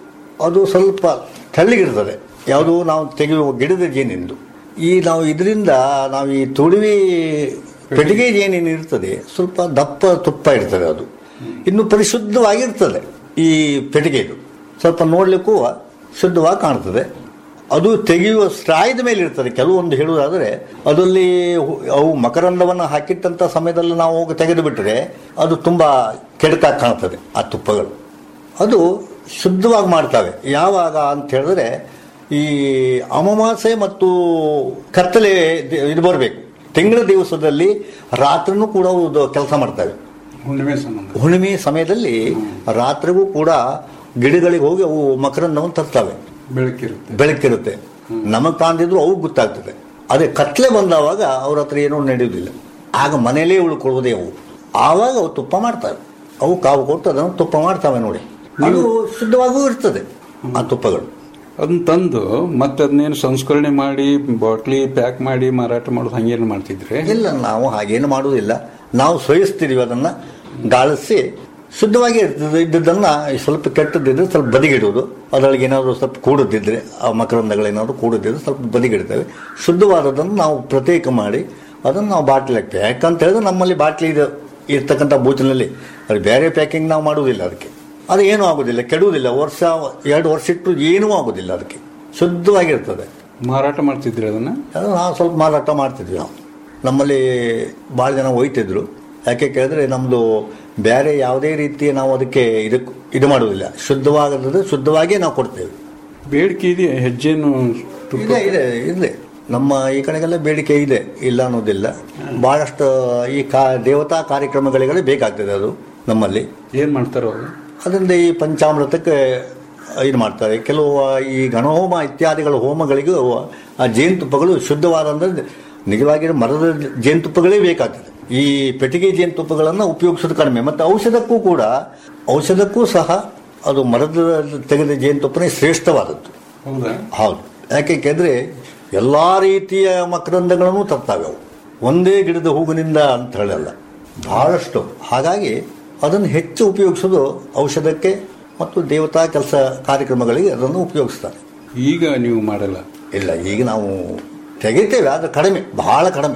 ಅದು ಸ್ವಲ್ಪ ತೆಳ್ಳಗಿರ್ತದೆ ಯಾವುದು ನಾವು ತೆಗೆಯುವ ಗಿಡದ ಜೇನಿಂದು ಈ ನಾವು ಇದರಿಂದ ನಾವು ಈ ತುಳುವಿ ಪೆಟ್ಟಿಗೆ ಜೇನೇನು ಇರ್ತದೆ ಸ್ವಲ್ಪ ದಪ್ಪ ತುಪ್ಪ ಇರ್ತದೆ ಅದು ಇನ್ನು ಪರಿಶುದ್ಧವಾಗಿರ್ತದೆ ಈ ಪೆಟ್ಟಿಗೆದು ಸ್ವಲ್ಪ ನೋಡ್ಲಿಕ್ಕೂ ಶುದ್ಧವಾಗಿ ಕಾಣ್ತದೆ ಅದು ತೆಗೆಯುವ ಸ್ಟ್ರಾಯದ ಮೇಲೆ ಇರ್ತದೆ ಕೆಲವೊಂದು ಹೇಳುವುದಾದರೆ ಅದರಲ್ಲಿ ಹು- ಅವು ಮಕರಂದವನ್ನು ಹಾಕಿಟ್ಟಂಥ ಸಮಯದಲ್ಲಿ ನಾವು ಹೋಗಿ ತೆಗೆದು ಬಿಟ್ಟರೆ ಅದು ತುಂಬ ಕೆಡಕಾಗಿ ಕಾಣ್ತದೆ ಆ ತುಪ್ಪಗಳು ಅದು ಶುದ್ಧವಾಗಿ ಮಾಡ್ತವೆ ಯಾವಾಗ ಅಂತ ಹೇಳಿದ್ರೆ ಈ ಅಮಾವಾಸ್ಯೆ ಮತ್ತು ಕತ್ತಲೆ ದಿ- ಇದು ಬರಬೇಕು ತಿಂಗಳ ದಿವಸದಲ್ಲಿ ರಾತ್ರಿನೂ ಕೂಡ ಅವು ಕೆಲಸ ಮಾಡ್ತವೆ ಹುಣ್ಣಿಮೆ ಸಂಬಂಧ ಹುಣ್ಣಿಮೆ ಸಮಯದಲ್ಲಿ ರಾತ್ರಿಗೂ ಕೂಡ ಗಿಡಗಳಿಗೆ ಹೋಗಿ ಅವು ಮಕರಂದವನ್ನು ತರ್ತವೆ ಬೆಳಕಿರುತ್ತೆ ಬೆಳಕಿರುತ್ತೆ ನಮಗೆ ಕಾಣ್ದಿದ್ರು ಅವು ಗೊತ್ತಾಗ್ತದೆ ಅದೇ ಕತ್ಲೆ ಬಂದವಾಗ ಅವ್ರ ಹತ್ರ ಏನೂ ನಡೆಯುವುದಿಲ್ಲ ಆಗ ಮನೆಯಲ್ಲೇ ಉಳ್ಕೊಳ್ಳೋದೇ ಅವು ಆವಾಗ ಅವು ತುಪ್ಪ ಮಾಡ್ತವೆ ಅವು ಕಾವು ಕೊಟ್ಟು ಅದನ್ನು ತುಪ್ಪ ಮಾಡ್ತವೆ ನೋಡಿ ಅದು ಶುದ್ಧವಾಗೂ ಇರ್ತದೆ ಆ ತುಪ್ಪಗಳು ಅದನ್ನ ತಂದು ಮತ್ತೆ ಅದನ್ನೇನು ಸಂಸ್ಕರಣೆ ಮಾಡಿ ಬಾಟ್ಲಿ ಪ್ಯಾಕ್ ಮಾಡಿ ಮಾರಾಟ ಮಾಡೋದು ಹಂಗೇನು ಮಾಡ್ತಿದ್ರೆ ಇಲ್ಲ ನಾವು ಹಾಗೇನು ಮಾಡುವುದಿಲ್ಲ ನಾವು ಸೋಯಿಸ್ತೀವಿ ಅದನ್ನ ಗಾಳಿಸಿ ಶುದ್ಧವಾಗಿ ಇರ್ತದೆ ಇದ್ದದನ್ನ ಸ್ವಲ್ಪ ಕೆಟ್ಟದಿದ್ರೆ ಸ್ವಲ್ಪ ಬದಿಗಿಡುವುದು ಅದರೊಳಗೆ ಏನಾದರೂ ಸ್ವಲ್ಪ ಕೂಡದಿದ್ರೆ ಆ ಮಕರಂದಗಳೇನಾದರೂ ಕೂಡದಿದ್ರೆ ಸ್ವಲ್ಪ ಬದಿಗಿಡ್ತೇವೆ ಶುದ್ಧವಾದದನ್ನು ನಾವು ಪ್ರತ್ಯೇಕ ಮಾಡಿ ಅದನ್ನು ನಾವು ಬಾಟ್ಲಿ ಹಾಕ್ತೇವೆ ಯಾಕಂತ ಹೇಳಿದ್ರೆ ನಮ್ಮಲ್ಲಿ ಬಾಟ್ಲಿ ಇದು ಇರ್ತಕ್ಕಂಥ ಬೂತಿನಲ್ಲಿ ಅದು ಬೇರೆ ಪ್ಯಾಕಿಂಗ್ ನಾವು ಮಾಡುವುದಿಲ್ಲ ಅದಕ್ಕೆ ಅದು ಏನೂ ಆಗೋದಿಲ್ಲ ಕೆಡುವುದಿಲ್ಲ ವರ್ಷ ಎರಡು ವರ್ಷ ಇಟ್ಟು ಏನೂ ಆಗೋದಿಲ್ಲ ಅದಕ್ಕೆ ಶುದ್ಧವಾಗಿರ್ತದೆ ಮಾರಾಟ ಮಾಡ್ತಿದ್ರಿ ಅದನ್ನ ಅದು ನಾವು ಸ್ವಲ್ಪ ಮಾರಾಟ ಮಾಡ್ತಿದ್ವಿ ನಾವು ನಮ್ಮಲ್ಲಿ ಭಾಳ ಜನ ಒಯ್ತಿದ್ರು ಯಾಕೆ ಕೇಳಿದ್ರೆ ನಮ್ಮದು ಬೇರೆ ಯಾವುದೇ ರೀತಿಯ ನಾವು ಅದಕ್ಕೆ ಇದಕ್ಕೆ ಇದು ಮಾಡುವುದಿಲ್ಲ ಶುದ್ಧವಾಗದ್ದು ಶುದ್ಧವಾಗಿಯೇ ನಾವು ಕೊಡ್ತೇವೆ ಬೇಡಿಕೆ ಇದೆಯಾ ಹೆಜ್ಜೆನು ಇದೆ ಇದೆ ಇದೆ ನಮ್ಮ ಈ ಕಡೆಗೆಲ್ಲ ಬೇಡಿಕೆ ಇದೆ ಇಲ್ಲ ಅನ್ನೋದಿಲ್ಲ ಬಹಳಷ್ಟು ಈ ಕಾ ದೇವತಾ ಕಾರ್ಯಕ್ರಮಗಳಿಗೆಲ್ಲ ಬೇಕಾಗ್ತದೆ ಅದು ನಮ್ಮಲ್ಲಿ ಏನ್ ಮಾಡ್ತಾರೋ ಅದು ಅದರಿಂದ ಈ ಪಂಚಾಮೃತಕ್ಕೆ ಇದು ಮಾಡ್ತಾರೆ ಕೆಲವು ಈ ಗಣಹೋಮ ಇತ್ಯಾದಿಗಳ ಹೋಮಗಳಿಗೂ ಆ ಜೇನುತುಪ್ಪಗಳು ಶುದ್ಧವಾದ ಅಂದ್ರೆ ನಿಜವಾಗಿ ಮರದ ಜೇನುತುಪ್ಪಗಳೇ ಬೇಕಾಗ್ತದೆ ಈ ಪೆಟ್ಟಿಗೆ ಜೇನುತುಪ್ಪಗಳನ್ನು ಉಪಯೋಗಿಸೋದು ಕಡಿಮೆ ಮತ್ತು ಔಷಧಕ್ಕೂ ಕೂಡ ಔಷಧಕ್ಕೂ ಸಹ ಅದು ಮರದ ತೆಗೆದ ಜೇನುತುಪ್ಪನೇ ಶ್ರೇಷ್ಠವಾದದ್ದು ಹೌದಾ ಹೌದು ಯಾಕೆ ಕೇಳಿದ್ರೆ ಎಲ್ಲ ರೀತಿಯ ಮಕರಂದಗಳನ್ನು ತರ್ತಾವೆ ಅವು ಒಂದೇ ಗಿಡದ ಹೂವಿನಿಂದ ಅಂತ ಹೇಳಲ್ಲ ಬಹಳಷ್ಟು ಹಾಗಾಗಿ ಅದನ್ನು ಹೆಚ್ಚು ಉಪಯೋಗಿಸೋದು ಔಷಧಕ್ಕೆ ಮತ್ತು ದೇವತಾ ಕೆಲಸ ಕಾರ್ಯಕ್ರಮಗಳಿಗೆ ಅದನ್ನು ಉಪಯೋಗಿಸ್ತಾರೆ ಈಗ ನೀವು ಮಾಡಲ್ಲ ಇಲ್ಲ ಈಗ ನಾವು ತೆಗಿತೇವೆ ಆದರೆ ಕಡಿಮೆ ಬಹಳ ಕಡಿಮೆ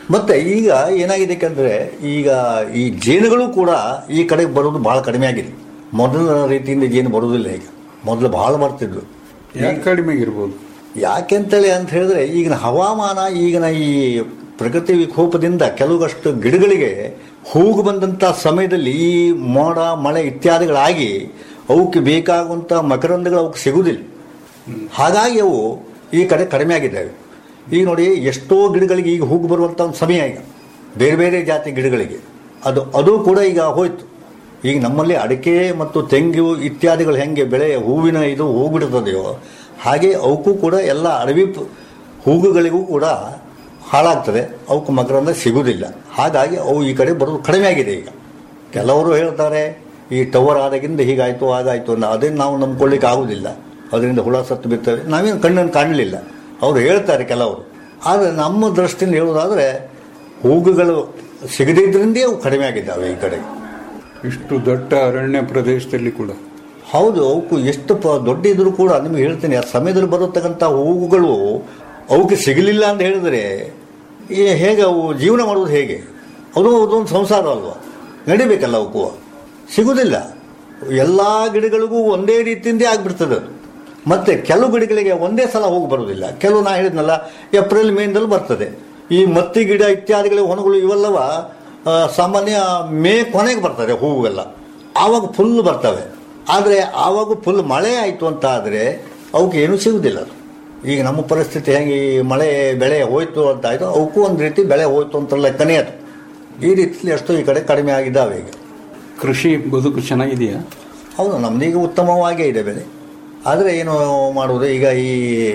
ಮತ್ತೆ ಈಗ ಏನಾಗಿದೆ ಯಾಕಂದ್ರೆ ಈಗ ಈ ಜೇನುಗಳು ಕೂಡ ಈ ಕಡೆಗೆ ಬರೋದು ಬಹಳ ಕಡಿಮೆ ಆಗಿದೆ ಮೊದಲ ರೀತಿಯಿಂದ ಜೇನು ಬರೋದಿಲ್ಲ ಈಗ ಮೊದಲು ಬಹಳ ಬರ್ತಿದ್ವು ಯಾಕೆ ಕಡಿಮೆ ಇರ್ಬೋದು ಯಾಕೆಂತೇಳಿ ಅಂತ ಹೇಳಿದ್ರೆ ಈಗಿನ ಹವಾಮಾನ ಈಗಿನ ಈ ಪ್ರಕೃತಿ ವಿಕೋಪದಿಂದ ಕೆಲವಷ್ಟು ಗಿಡಗಳಿಗೆ ಹೂಗು ಬಂದಂತ ಸಮಯದಲ್ಲಿ ಈ ಮೋಡ ಮಳೆ ಇತ್ಯಾದಿಗಳಾಗಿ ಅವಕ್ಕೆ ಬೇಕಾಗುವಂತ ಮಕರಂದಗಳು ಅವಕ್ಕೆ ಸಿಗುವುದಿಲ್ಲ ಹಾಗಾಗಿ ಅವು ಈ ಕಡೆ ಕಡಿಮೆ ಆಗಿದ್ದಾವೆ ಈಗ ನೋಡಿ ಎಷ್ಟೋ ಗಿಡಗಳಿಗೆ ಈಗ ಹೂಗು ಬರುವಂತ ಒಂದು ಸಮಯ ಈಗ ಬೇರೆ ಬೇರೆ ಜಾತಿ ಗಿಡಗಳಿಗೆ ಅದು ಅದು ಕೂಡ ಈಗ ಹೋಯ್ತು ಈಗ ನಮ್ಮಲ್ಲಿ ಅಡಿಕೆ ಮತ್ತು ತೆಂಗು ಇತ್ಯಾದಿಗಳು ಹೆಂಗೆ ಬೆಳೆ ಹೂವಿನ ಇದು ಹೋಗ್ಬಿಡ್ತದೆಯೋ ಹಾಗೆ ಅವಕ್ಕೂ ಕೂಡ ಎಲ್ಲ ಅಡವಿ ಪ- ಹೂಗುಗಳಿಗೂ ಕೂಡ ಹಾಳಾಗ್ತದೆ ಅವಕ್ಕೆ ಮಕರಂದ ಸಿಗುವುದಿಲ್ಲ ಹಾಗಾಗಿ ಅವು ಈ ಕಡೆ ಬರೋದು ಕಡಿಮೆ ಆಗಿದೆ ಈಗ ಕೆಲವರು ಹೇಳ್ತಾರೆ ಈ ಟವರ್ ಆದಾಗಿಂದ ಹೀಗಾಯ್ತು ಹಾಗಾಯ್ತು ಅನ್ನೋ ಅದನ್ನು ನಾವು ನಂಬ್ಕೊಳ್ಳಿಕ್ಕೆ ಆಗುದಿಲ್ಲ ಅದರಿಂದ ಹುಳ ಸತ್ತು ಬಿರ್ತವೆ ನಾವೇನು ಕಣ್ಣನ್ನು ಕಾಣಲಿಲ್ಲ ಅವರು ಹೇಳ್ತಾರೆ ಕೆಲವರು ಆದರೆ ನಮ್ಮ ದೃಷ್ಟಿಯಿಂದ ಹೇಳೋದಾದರೆ ಹೂಗುಗಳು ಸಿಗದಿದ್ದರಿಂದೇ ಅವು ಕಡಿಮೆ ಆಗಿದ್ದಾವೆ ಈ ಕಡೆ ಇಷ್ಟು ದೊಡ್ಡ ಅರಣ್ಯ ಪ್ರದೇಶದಲ್ಲಿ ಕೂಡ ಹೌದು ಅವಕ್ಕೂ ಎಷ್ಟು ಪ ದೊಡ್ಡ ಇದ್ರು ಕೂಡ ನಿಮ್ಗೆ ಹೇಳ್ತೀನಿ ಆ ಸಮಯದಲ್ಲಿ ಬರತಕ್ಕಂಥ ಹೂವುಗಳು ಅವಕ್ಕೆ ಸಿಗಲಿಲ್ಲ ಅಂತ ಹೇಳಿದ್ರೆ ಈ ಹೇಗೆ ಅವು ಜೀವನ ಮಾಡೋದು ಹೇಗೆ ಅದು ಅದೊಂದು ಸಂಸಾರ ಅಲ್ವಾ ನಡಿಬೇಕಲ್ಲ ಅವಕ್ಕೂ ಸಿಗುವುದಿಲ್ಲ ಎಲ್ಲ ಗಿಡಗಳಿಗೂ ಒಂದೇ ರೀತಿಯಿಂದೇ ಆಗ್ಬಿಡ್ತದೆ ಅದು ಮತ್ತೆ ಕೆಲವು ಗಿಡಗಳಿಗೆ ಒಂದೇ ಸಲ ಹೋಗಿ ಬರೋದಿಲ್ಲ ಕೆಲವು ನಾ ಹೇಳಿದ್ನಲ್ಲ ಏಪ್ರಿಲ್ ಮೇನಲ್ಲಿ ಬರ್ತದೆ ಈ ಮತ್ತಿ ಗಿಡ ಇತ್ಯಾದಿಗಳಿಗೆ ಹೊನಗಳು ಇವೆಲ್ಲವ ಆ, ಸಾಮಾನ್ಯ ಮೇ ಕೊನೆಗೆ ಬರ್ತದೆ ಹೂವೆಲ್ಲ ಆವಾಗ ಫುಲ್ ಬರ್ತವೆ ಆದರೆ ಆವಾಗ ಫುಲ್ ಮಳೆ ಆಯಿತು ಅಂತ ಆದರೆ ಅವಕ್ಕೆ ಏನೂ ಸಿಗುವುದಿಲ್ಲ ಅದು ಈಗ ನಮ್ಮ ಪರಿಸ್ಥಿತಿ ಹೆಂಗೆ ಈ ಮಳೆ ಬೆಳೆ ಹೋಯ್ತು ಅಂತ ಆಯಿತು ಅವಕ್ಕೂ ಒಂದು ರೀತಿ ಬೆಳೆ ಹೋಯ್ತು ಅಂತ ಲೆಕ್ಕನೇ ಅದು ಈ ರೀತಿಯಲ್ಲಿ ಎಷ್ಟೋ ಈ ಕಡೆ ಕಡಿಮೆ ಆಗಿದ್ದಾವೆ ಈಗ ಕೃಷಿ ಬದುಕು ಚೆನ್ನಾಗಿದೆಯಾ ಹೌದು ನಮ್ದೀಗ ಉತ್ತಮವಾಗೇ ಇದೆ ಬೆಳೆ ಆದರೆ ಏನು ಮಾಡುವುದು ಈಗ ಈ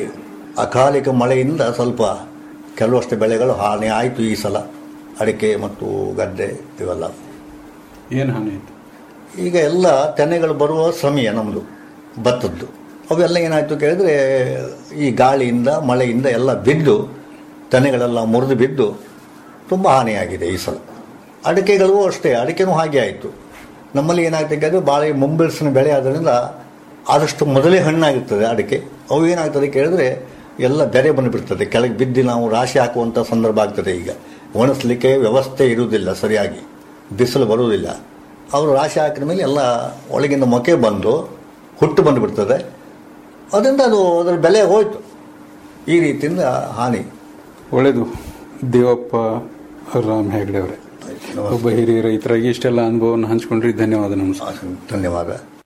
ಅಕಾಲಿಕ ಮಳೆಯಿಂದ ಸ್ವಲ್ಪ ಕೆಲವಷ್ಟು ಬೆಳೆಗಳು ಹಾನಿ ಆಯಿತು ಈ ಸಲ ಅಡಿಕೆ ಮತ್ತು ಗದ್ದೆ ಇವೆಲ್ಲ ಏನು ಹಾನಿ ಆಯ್ತು ಈಗ ಎಲ್ಲ ತೆನೆಗಳು ಬರುವ ಸಮಯ ನಮ್ಮದು ಭತ್ತದ್ದು ಅವೆಲ್ಲ ಏನಾಯಿತು ಕೇಳಿದ್ರೆ ಈ ಗಾಳಿಯಿಂದ ಮಳೆಯಿಂದ ಎಲ್ಲ ಬಿದ್ದು ತೆನೆಗಳೆಲ್ಲ ಮುರಿದು ಬಿದ್ದು ತುಂಬ ಹಾನಿಯಾಗಿದೆ ಈ ಸಲ ಅಡಿಕೆಗಳು ಅಷ್ಟೇ ಅಡಿಕೆನೂ ಹಾಗೆ ಆಯಿತು ನಮ್ಮಲ್ಲಿ ಏನಾಗ್ತದೆ ಕೇಳಿದ್ರೆ ಬಾಳೆ ಮುಂಬಿಳಿಸಿನ ಬೆಳೆ ಆದ್ದರಿಂದ ಆದಷ್ಟು ಮೊದಲೇ ಹಣ್ಣಾಗಿರ್ತದೆ ಅಡಿಕೆ ಅವು ಏನಾಗ್ತದೆ ಕೇಳಿದ್ರೆ ಎಲ್ಲ ಬೆರೆ ಬಂದುಬಿಡ್ತದೆ ಕೆಳಗೆ ಬಿದ್ದು ನಾವು ರಾಶಿ ಹಾಕುವಂಥ ಸಂದರ್ಭ ಆಗ್ತದೆ ಈಗ ಒಣಸ್ಲಿಕ್ಕೆ ವ್ಯವಸ್ಥೆ ಇರುವುದಿಲ್ಲ ಸರಿಯಾಗಿ ಬಿಸಿಲು ಬರುವುದಿಲ್ಲ ಅವರು ರಾಶಿ ಹಾಕಿದ ಮೇಲೆ ಎಲ್ಲ ಒಳಗಿಂದ ಮೊಕೆ ಬಂದು ಹುಟ್ಟು ಬಂದುಬಿಡ್ತದೆ ಅದರಿಂದ ಅದು ಅದರ ಬೆಲೆ ಹೋಯ್ತು ಈ ರೀತಿಯಿಂದ ಹಾನಿ ಒಳ್ಳೆಯದು ದೇವಪ್ಪ ರಾಮ್ ಹೆಗ್ಡೆ ಅವರೇ ಒಬ್ಬ ಹಿರಿಯ ರೈತರಾಗಿ ಇಷ್ಟೆಲ್ಲ ಅನುಭವವನ್ನು ಹಂಚ್ಕೊಂಡ್ರಿ ಧನ್ಯವಾದ ನಮಸ್ಕಾರ ಧನ್ಯವಾದ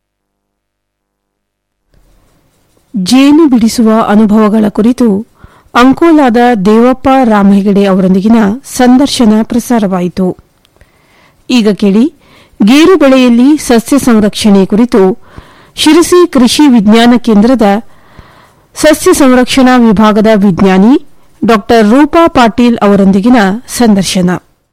ಜೇನು ಬಿಡಿಸುವ ಅನುಭವಗಳ ಕುರಿತು ಅಂಕೋಲಾದ ದೇವಪ್ಪ ರಾಮಹೆಗಡೆ ಅವರೊಂದಿಗಿನ ಸಂದರ್ಶನ ಪ್ರಸಾರವಾಯಿತು ಈಗ ಕೇಳಿ ಗೇರು ಬೆಳೆಯಲ್ಲಿ ಸಸ್ಯ ಸಂರಕ್ಷಣೆ ಕುರಿತು ಶಿರಸಿ ಕೃಷಿ ವಿಜ್ಞಾನ ಕೇಂದ್ರದ ಸಸ್ಯ ಸಂರಕ್ಷಣಾ ವಿಭಾಗದ ವಿಜ್ಞಾನಿ ಡಾ ರೂಪಾ ಪಾಟೀಲ್ ಅವರೊಂದಿಗಿನ ಸಂದರ್ಶನ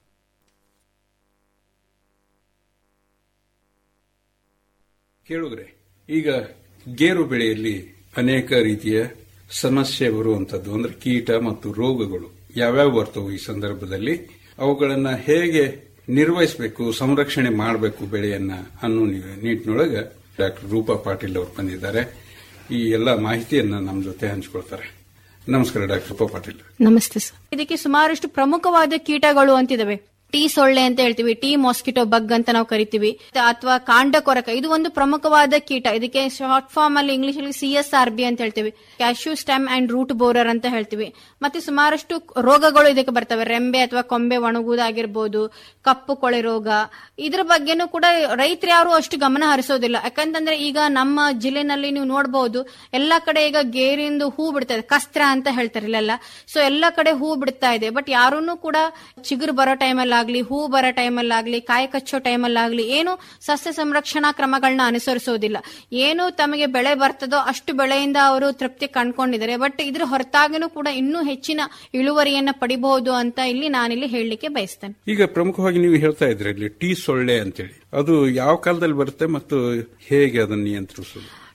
ಕೇಳುಗ್ರೆ ಈಗ ಗೇರು ಬೆಳೆಯಲ್ಲಿ ಅನೇಕ ರೀತಿಯ ಸಮಸ್ಯೆ ಬರುವಂತದ್ದು ಅಂದ್ರೆ ಕೀಟ ಮತ್ತು ರೋಗಗಳು ಯಾವ್ಯಾವ ಬರ್ತವು ಈ ಸಂದರ್ಭದಲ್ಲಿ ಅವುಗಳನ್ನ ಹೇಗೆ ನಿರ್ವಹಿಸಬೇಕು ಸಂರಕ್ಷಣೆ ಮಾಡಬೇಕು ಬೆಳೆಯನ್ನ ಅನ್ನೋ ನಿ- ನಿಟ್ಟಿನೊಳಗ ಡಾಕ್ಟರ್ ರೂಪಾ ಪಾಟೀಲ್ ಅವರು ಬಂದಿದ್ದಾರೆ ಈ ಎಲ್ಲ ಮಾಹಿತಿಯನ್ನ ನಮ್ಮ ಜೊತೆ ಹಂಚಿಕೊಳ್ತಾರೆ ನಮಸ್ಕಾರ ಡಾಕ್ಟರ್ ರೂಪಾ ಪಾಟೀಲ್ ನಮಸ್ತೆ ಸರ್ ಇದಕ್ಕೆ ಸುಮಾರಷ್ಟು ಪ್ರಮುಖವಾದ ಕೀಟಗಳು ಅಂತಿದಾವೆ ಟೀ ಸೊಳ್ಳೆ ಅಂತ ಹೇಳ್ತೀವಿ ಟೀ ಮಾಸ್ಕಿಟೋ ಬಗ್ ಅಂತ ನಾವು ಕರಿತೀವಿ ಅಥವಾ ಕಾಂಡ ಕೊರಕ ಇದು ಒಂದು ಪ್ರಮುಖವಾದ ಕೀಟ ಇದಕ್ಕೆ ಶಾರ್ಟ್ ಫಾರ್ಮ್ ಅಲ್ಲಿ ಇಂಗ್ಲಿಷ್ ಅಲ್ಲಿ ಸಿ ಎಸ್ ಆರ್ ಬಿ ಅಂತ ಹೇಳ್ತೀವಿ cashew stem and root borer ಅಂತ ಹೇಳ್ತೀವಿ ಮತ್ತೆ ಸುಮಾರಷ್ಟು ರೋಗಗಳು ಇದಕ್ಕೆ ಬರ್ತವೆ ರೆಂಬೆ ಅಥವಾ ಕೊಂಬೆ ಒಣಗುವುದಾಗಿರ್ಬೋದು ಕಪ್ಪು ಕೊಳೆ ರೋಗ ಇದ್ರ ಬಗ್ಗೆನೂ ಕೂಡ ರೈತರು ಯಾರು ಅಷ್ಟು ಗಮನ ಹರಿಸೋದಿಲ್ಲ ಯಾಕಂತಂದ್ರೆ ಈಗ ನಮ್ಮ ಜಿಲ್ಲೆನಲ್ಲಿ ನೀವು ನೋಡಬಹುದು ಎಲ್ಲಾ ಕಡೆ ಈಗ ಗೇರಿಂದು ಹೂ ಬಿಡ್ತಾ ಇದೆ ಕಸ್ತ್ರ ಅಂತ ಹೇಳ್ತಾರೆ ಇಲ್ಲೆಲ್ಲ ಸೊ ಎಲ್ಲಾ ಕಡೆ ಹೂ ಬಿಡ್ತಾ ಇದೆ ಬಟ್ ಯಾರೂನು ಕೂಡ ಚಿಗುರು ಬರೋ ಟೈಮಲ್ಲಿ ಆಗ್ಲಿ ಹೂ ಬರೋ ಟೈಮಲ್ಲಿ ಆಗ್ಲಿ ಕಾಯಿ ಕಚ್ಚೋ ಟೈಮಲ್ಲಿ ಆಗ್ಲಿ ಏನು ಸಸ್ಯ ಸಂರಕ್ಷಣಾ ಕ್ರಮಗಳನ್ನ ಅನುಸರಿಸೋದಿಲ್ಲ ಏನು ತಮಗೆ ಬೆಳೆ ಬರ್ತದೋ ಅಷ್ಟು ಬೆಳೆಯಿಂದ ಅವರು ತೃಪ್ತಿ ಕಂಡ್ಕೊಂಡಿದ್ದಾರೆ ಬಟ್ ಇದ್ರ ಹೊರತಾಗಿನೂ ಕೂಡ ಇನ್ನೂ ಹೆಚ್ಚಿನ ಇಳುವರಿಯನ್ನ ಪಡಿಬಹುದು ಅಂತ ಇಲ್ಲಿ ನಾನಿಲ್ಲಿ ಹೇಳಲಿಕ್ಕೆ ಬಯಸ್ತೇನೆ ಈಗ ಪ್ರಮುಖವಾಗಿ ನೀವು ಹೇಳ್ತಾ ಇದ್ರಿ ಇಲ್ಲಿ ಟೀ ಸೊಳ್ಳೆ ಅಂತೇಳಿ ಅದು ಯಾವ ಕಾಲದಲ್ಲಿ ಬರುತ್ತೆ ಮತ್ತು ಹೇಗೆ ಅದನ್ನು ನಿಯಂತ್ರಿಸೋದು